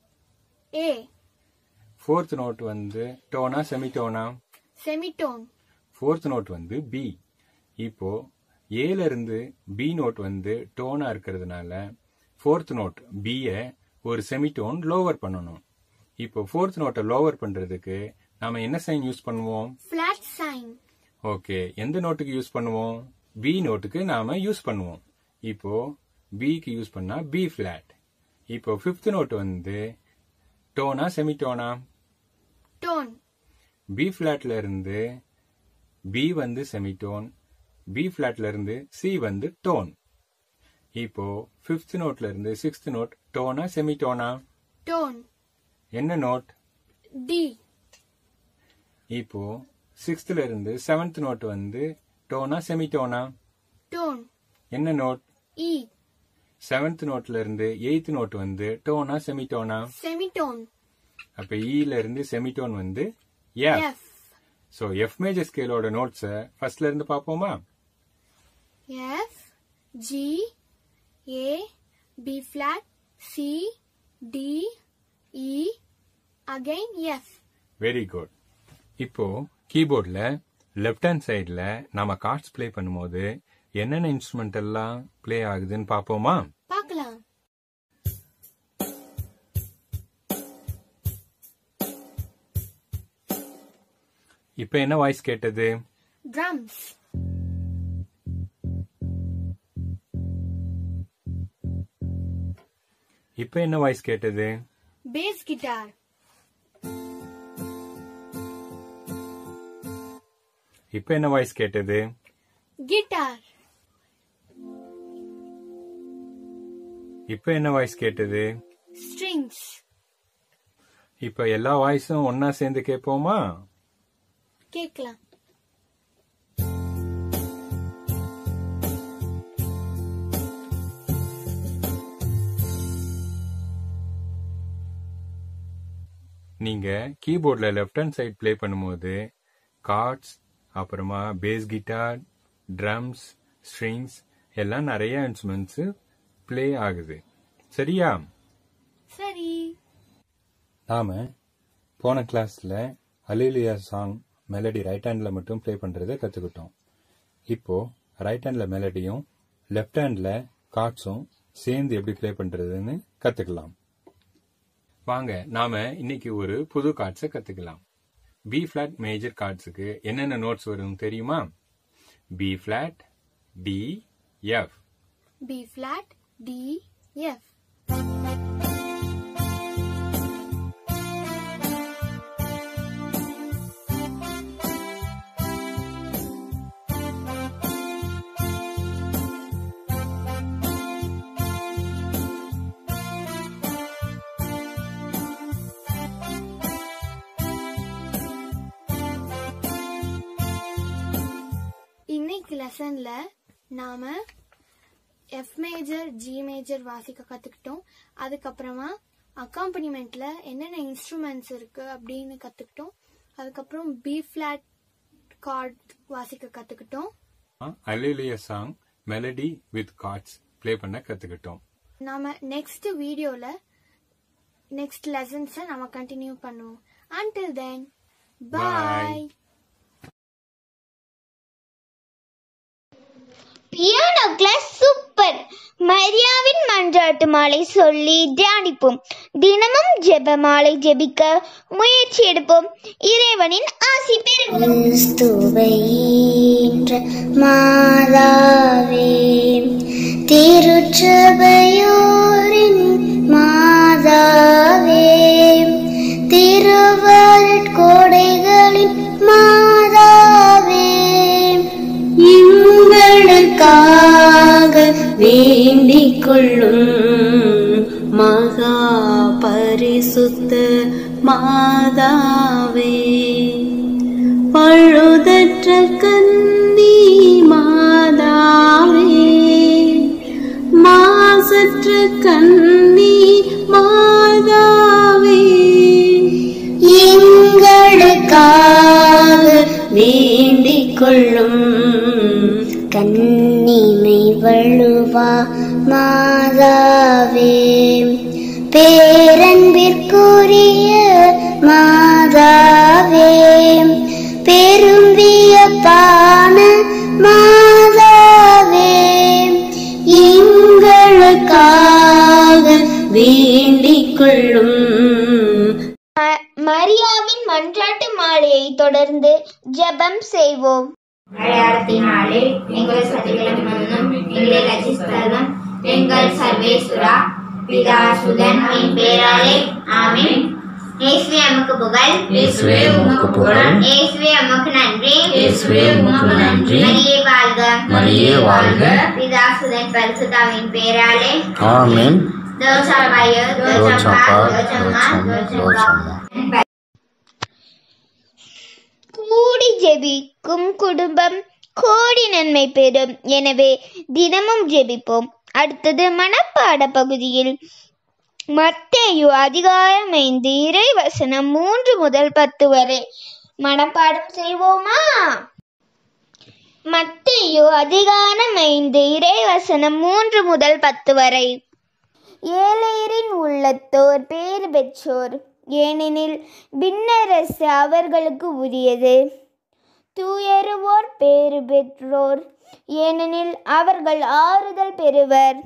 ஏ
ஃபோர்த் நோட் வந்து டோனா செமிடோனா
செமிடோன்
ஃபோர்த் நோட் வந்து பி இப்போ ஏல இருந்து பி நோட் வந்து டோனா இருக்கிறதுனால ஃபோர்த் நோட் பியை ஒரு செமிடோன் லோவர் பண்ணணும் இப்போ ஃபோர்த் நோட்டை லோவர் பண்றதுக்கு நாம என்ன சைன் யூஸ் பண்ணுவோம்
ஃபிளாட் சைன்
ஓகே எந்த நோட்டுக்கு யூஸ் பண்ணுவோம் பி நோட்டுக்கு நாம யூஸ் பண்ணுவோம் இப்போ பிக்கு யூஸ் பண்ணா பி ஃபிளாட் இப்போ ஃபிஃப்த் நோட் வந்து டோனா செமிடோனா
டோன்
பி ஃபிளாட்ல இருந்து பி வந்து செமிடோன் பி ஃபிளாட்ல இருந்து சி வந்து டோன் இப்போ ஃபிஃப்த் நோட்ல இருந்து சிக்ஸ்த் நோட் டோனா செமிடோனா
டோன்
என்ன நோட்
டி
இப்போ சிக்ஸ்த்ல இருந்து செவன்த் நோட் வந்து டோனா செமிடோனா
டோன்
என்ன நோட்
இ
செவன்த் நோட்ல இருந்து எயித் நோட் வந்து டோனா செமிடோனா
செமிடோன்
அப்ப ஈல இருந்து செமிடோன் வந்து F
F
so F major ஸ்கேலோட நோட்ஸ ஃபர்ஸ்ட்ல இருந்து பாப்போமா
F G A B flat C D E again F
very good இப்போ கீபோர்ட்ல லெஃப்ட் ஹேண்ட் சைடுல நாம கார்ட்ஸ் ப்ளே பண்ணும்போது என்னென்ன இன்ஸ்ட்ருமெண்ட் எல்லாம் ப்ளே ஆகுதுன்னு பாப்போமா
பார்க்கலாம்
இப்போ என்ன வாய்ஸ் கேட்டது
ட்ரம்ஸ்
இப்போ என்ன வாய்ஸ் கேட்டது
பேஸ் கிட்டார்
இப்போ என்ன வாய்ஸ் கேட்டது
கிட்டார்
இப்போ என்ன வாய்ஸ் கேட்டது
ஸ்ட்ரிங்ஸ்
இப்போ எல்லா வாய்ஸும் ஒன்னா சேர்ந்து கேட்போமா
கேட்கலாம்
நீங்க கீபோர்ட்ல லெஃப்ட் ஹேண்ட் சைடு ப்ளே பண்ணும்போது கார்ட்ஸ் அப்புறமா பேஸ் கிட்டார் ட்ரம்ஸ் ஸ்ட்ரிங்ஸ் எல்லாம் நிறைய இன்ஸ்ட்ருமெண்ட்ஸ் ப்ளே ஆகுது சரியா
சரி
நாம போன கிளாஸ்ல அலிலியா சாங் மெலடி ரைட் ஹேண்ட்ல மட்டும் ப்ளே பண்றதை கத்துக்கிட்டோம் இப்போ ரைட் ஹேண்ட்ல மெலடியும் லெஃப்ட் ஹேண்ட்ல கார்ட்ஸும் சேர்ந்து எப்படி ப்ளே பண்றதுன்னு கத்துக்கலாம் வாங்க நாம இன்னைக்கு ஒரு புது கார்ட்ஸை கத்துக்கலாம் பி ஃபிளாட் மேஜர் கார்ட்ஸுக்கு என்னென்ன நோட்ஸ் வரும் தெரியுமா B flat D F
B flat D F இன்னைக்கு லெசன்ல நாம எஃப் மேஜர் ஜி மேஜர் வாசிக்க கத்துக்கிட்டோம் அதுக்கப்புறமா அக்காம்பனிமெண்ட்ல என்னென்ன இன்ஸ்ட்ருமெண்ட்ஸ் இருக்கு அப்படின்னு கத்துக்கிட்டோம் அதுக்கப்புறம் பி ஃபிளாட் கார்ட் வாசிக்க கத்துக்கிட்டோம்
hallelujah song melody with chords play பண்ண கத்துக்கிட்டோம்
நாம நெக்ஸ்ட் வீடியோல நெக்ஸ்ட் லெசன்ஸை நம்ம கண்டினியூ பண்ணுவோம் until then bye
piano class super மரியாவின் மன்றாட்டு மாலை சொல்லி தியானிப்போம் தினமும் ஜெப மாலை ஜெபிக்க முயற்சி எடுப்போம் இறைவனின் ஆசி பெறுவோம் மாதாவே திருச்சபையோரின் மாதாவே திருவருட்கொடைகளின் மாதாவே
எங்களுக்காக வேண்டிக் கொள்ளும் மகா பரிசுத்த மாதாவே பழுதற்ற கன்னி மாதாவே மாசற்ற கன்னி மாதாவே எங்களுக்காக வேண்டிக் கொள்ளும்
கன்னிமை வழுவா மாதாவே பேரன்பிற்குரிய மாதாவே பெரும்பிய பான மாதாவே
கொள்ளும்
ம- மரியாவின் மன்றாட்டு மாலையை தொடர்ந்து ஜெபம் செய்வோம்
அடையாளத்தினாலே எங்கள் சதிகளும் மன்னும் எங்களை ரசித்ததும் எங்கள் சர்வேஸ்வரா பிதா சுதன் என் பேராலே ஆமென் இயேசுவே உமக்கு புகழ்
இயேசுவே உமக்கு புகழ்.
இயேசுவே உமக்கு நன்றி
இயேசுவே உமக்கு நன்றி.
மரியே வாழ்க
மரியே வாழ்க.
பிதா சுதன் பரிசுத்தாவின் பேராலே
ஆமென்
தோசப்பாய தோசப்பா
தோசப்பா,
தோசம்மா தோசப்பா
கூடி ஜெபிக்கும் குடும்பம் கோடி நன்மை பெறும் எனவே தினமும் ஜெபிப்போம் அடுத்தது மனப்பாட பகுதியில் மத்தேயு அதிகாரம் ஐந்து இறை வசனம் மூன்று முதல் பத்து வரை மனப்பாடம் செய்வோமா மத்தேயு அதிகாரம் ஐந்து இறை வசனம் மூன்று முதல் பத்து வரை ஏழையரின் உள்ளத்தோர் பேறு பெற்றோர் ஏனெனில் விண்ணரசு அவர்களுக்கு உரியது தூயருவோர் பேறு பெற்றோர் ஏனெனில் அவர்கள் ஆறுதல் பெறுவர்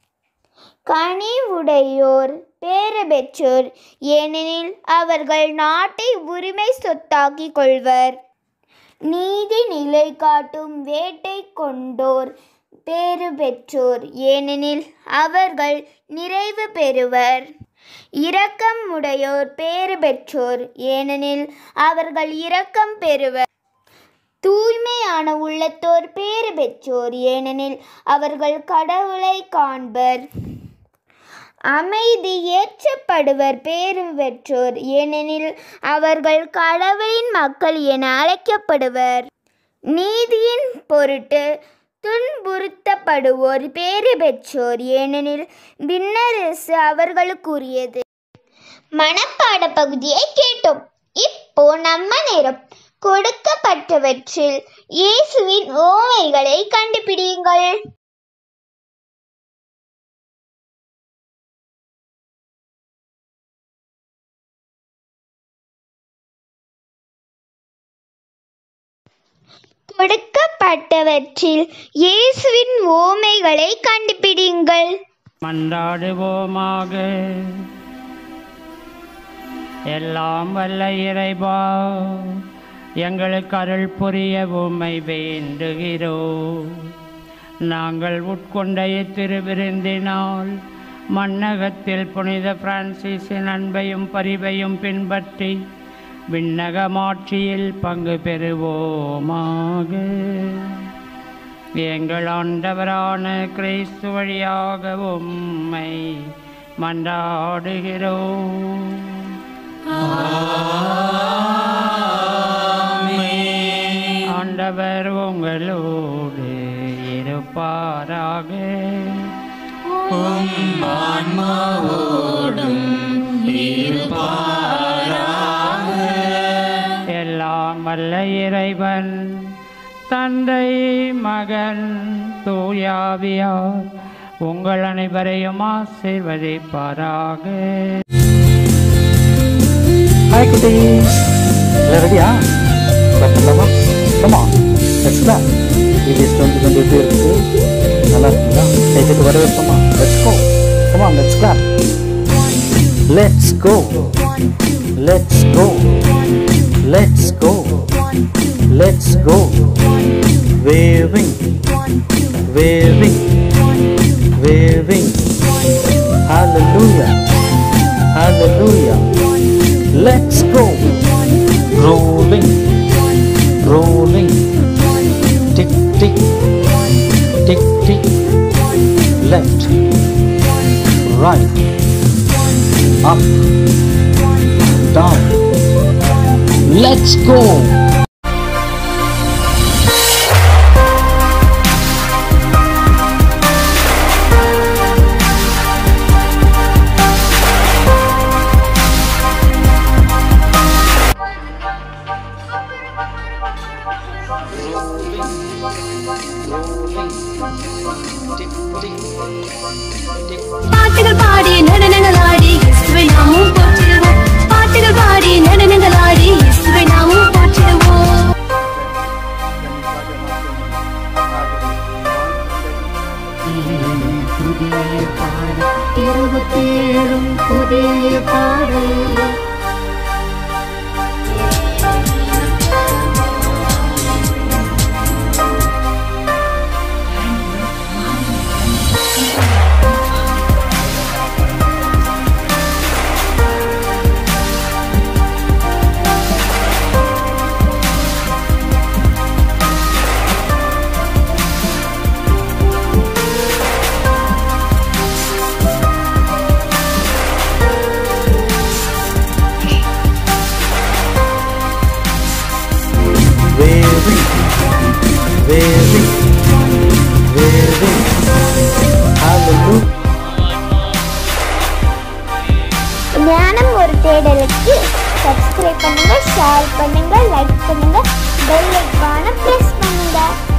கனிவுடையோர் பேறு பெற்றோர் ஏனெனில் அவர்கள் நாட்டை உரிமை சொத்தாக்கிக் கொள்வர் நீதி நிலை காட்டும் வேட்டை கொண்டோர் பேறு பெற்றோர் ஏனெனில் அவர்கள் நிறைவு பெறுவர் இரக்கம் உடையோர் பேறு பெற்றோர் ஏனெனில் அவர்கள் இரக்கம் பெறுவர் தூய்மையான உள்ளத்தோர் பேறு பெற்றோர் ஏனெனில் அவர்கள் கடவுளை காண்பர் அமைதி ஏற்றப்படுவர் பேறு பெற்றோர் ஏனெனில் அவர்கள் கடவுளின் மக்கள் என அழைக்கப்படுவர் நீதியின் பொருட்டு துன்புறுத்தப்படுவோர் பேறு பெற்றோர் ஏனெனில் விண்ணரசு அவர்களுக்குரியது மனப்பாட பகுதியை கேட்டோம் இப்போ நம்ம நேரம் கொடுக்கப்பட்டவற்றில் இயேசுவின் ஓமைகளை கண்டுபிடியுங்கள் கொடுக்கப்பட்டவற்றில் இயேசுவின் ஓமைகளை கண்டுபிடியுங்கள்
மன்றாடுவோமாக எல்லாம் வல்ல இறைவா எங்களுக்கு அருள் புரிய உம்மை வேண்டுகிறோம் நாங்கள் உட்கொண்ட இத்திருவிருந்தினால் மன்னகத்தில் புனித பிரான்சிஸின் அன்பையும் பரிவையும் பின்பற்றி விண்ணகமாட்சியில் பங்கு பெறுவோமாக எங்கள் ஆண்டவரான கிறிஸ்து வழியாக உம்மை மன்றாடுகிறோம் ஆண்டவர் உங்களோடு இருப்பாராக எல்லாம் வல்ல இறைவன் தந்தை மகன் தூயாவியார் உங்கள் அனைவரையும் ஆசீர்வதிப்பாராக
ஹாய் குட்டீஸ் எல்லாம் ரெடியா பண்ணலாமா கமா லெட்ஸ் கிளாப் இது டுவெண்ட்டி டுவெண்ட்டி எப்படி இருக்கு நல்லா இருக்குங்களா கைதுக்கு வரவேற்போமா let's go come on let's clap let's go let's go let's go let's go waving waving waving hallelujah hallelujah let's go rolling rolling tick tick tick tick left right up down let's go
பாட்டுகள் பாடி நடனங்கள் ஆடி இயேசுவை நாமும் போற்றிடுவோம் பாட்டுகள் பாடி நடனங்கள் ஆடி இயேசுவை நாமும் போற்றிடுவோம் பாடல்
very, very, very, hallelujah.
ஞானம் ஒரு தேடலுக்கு சப்ஸ்கிரைப் பண்ணுங்க ஷேர் பண்ணுங்க லைக் பண்ணுங்க பெல் ஐக்கான பிரஸ் பண்ணுங்க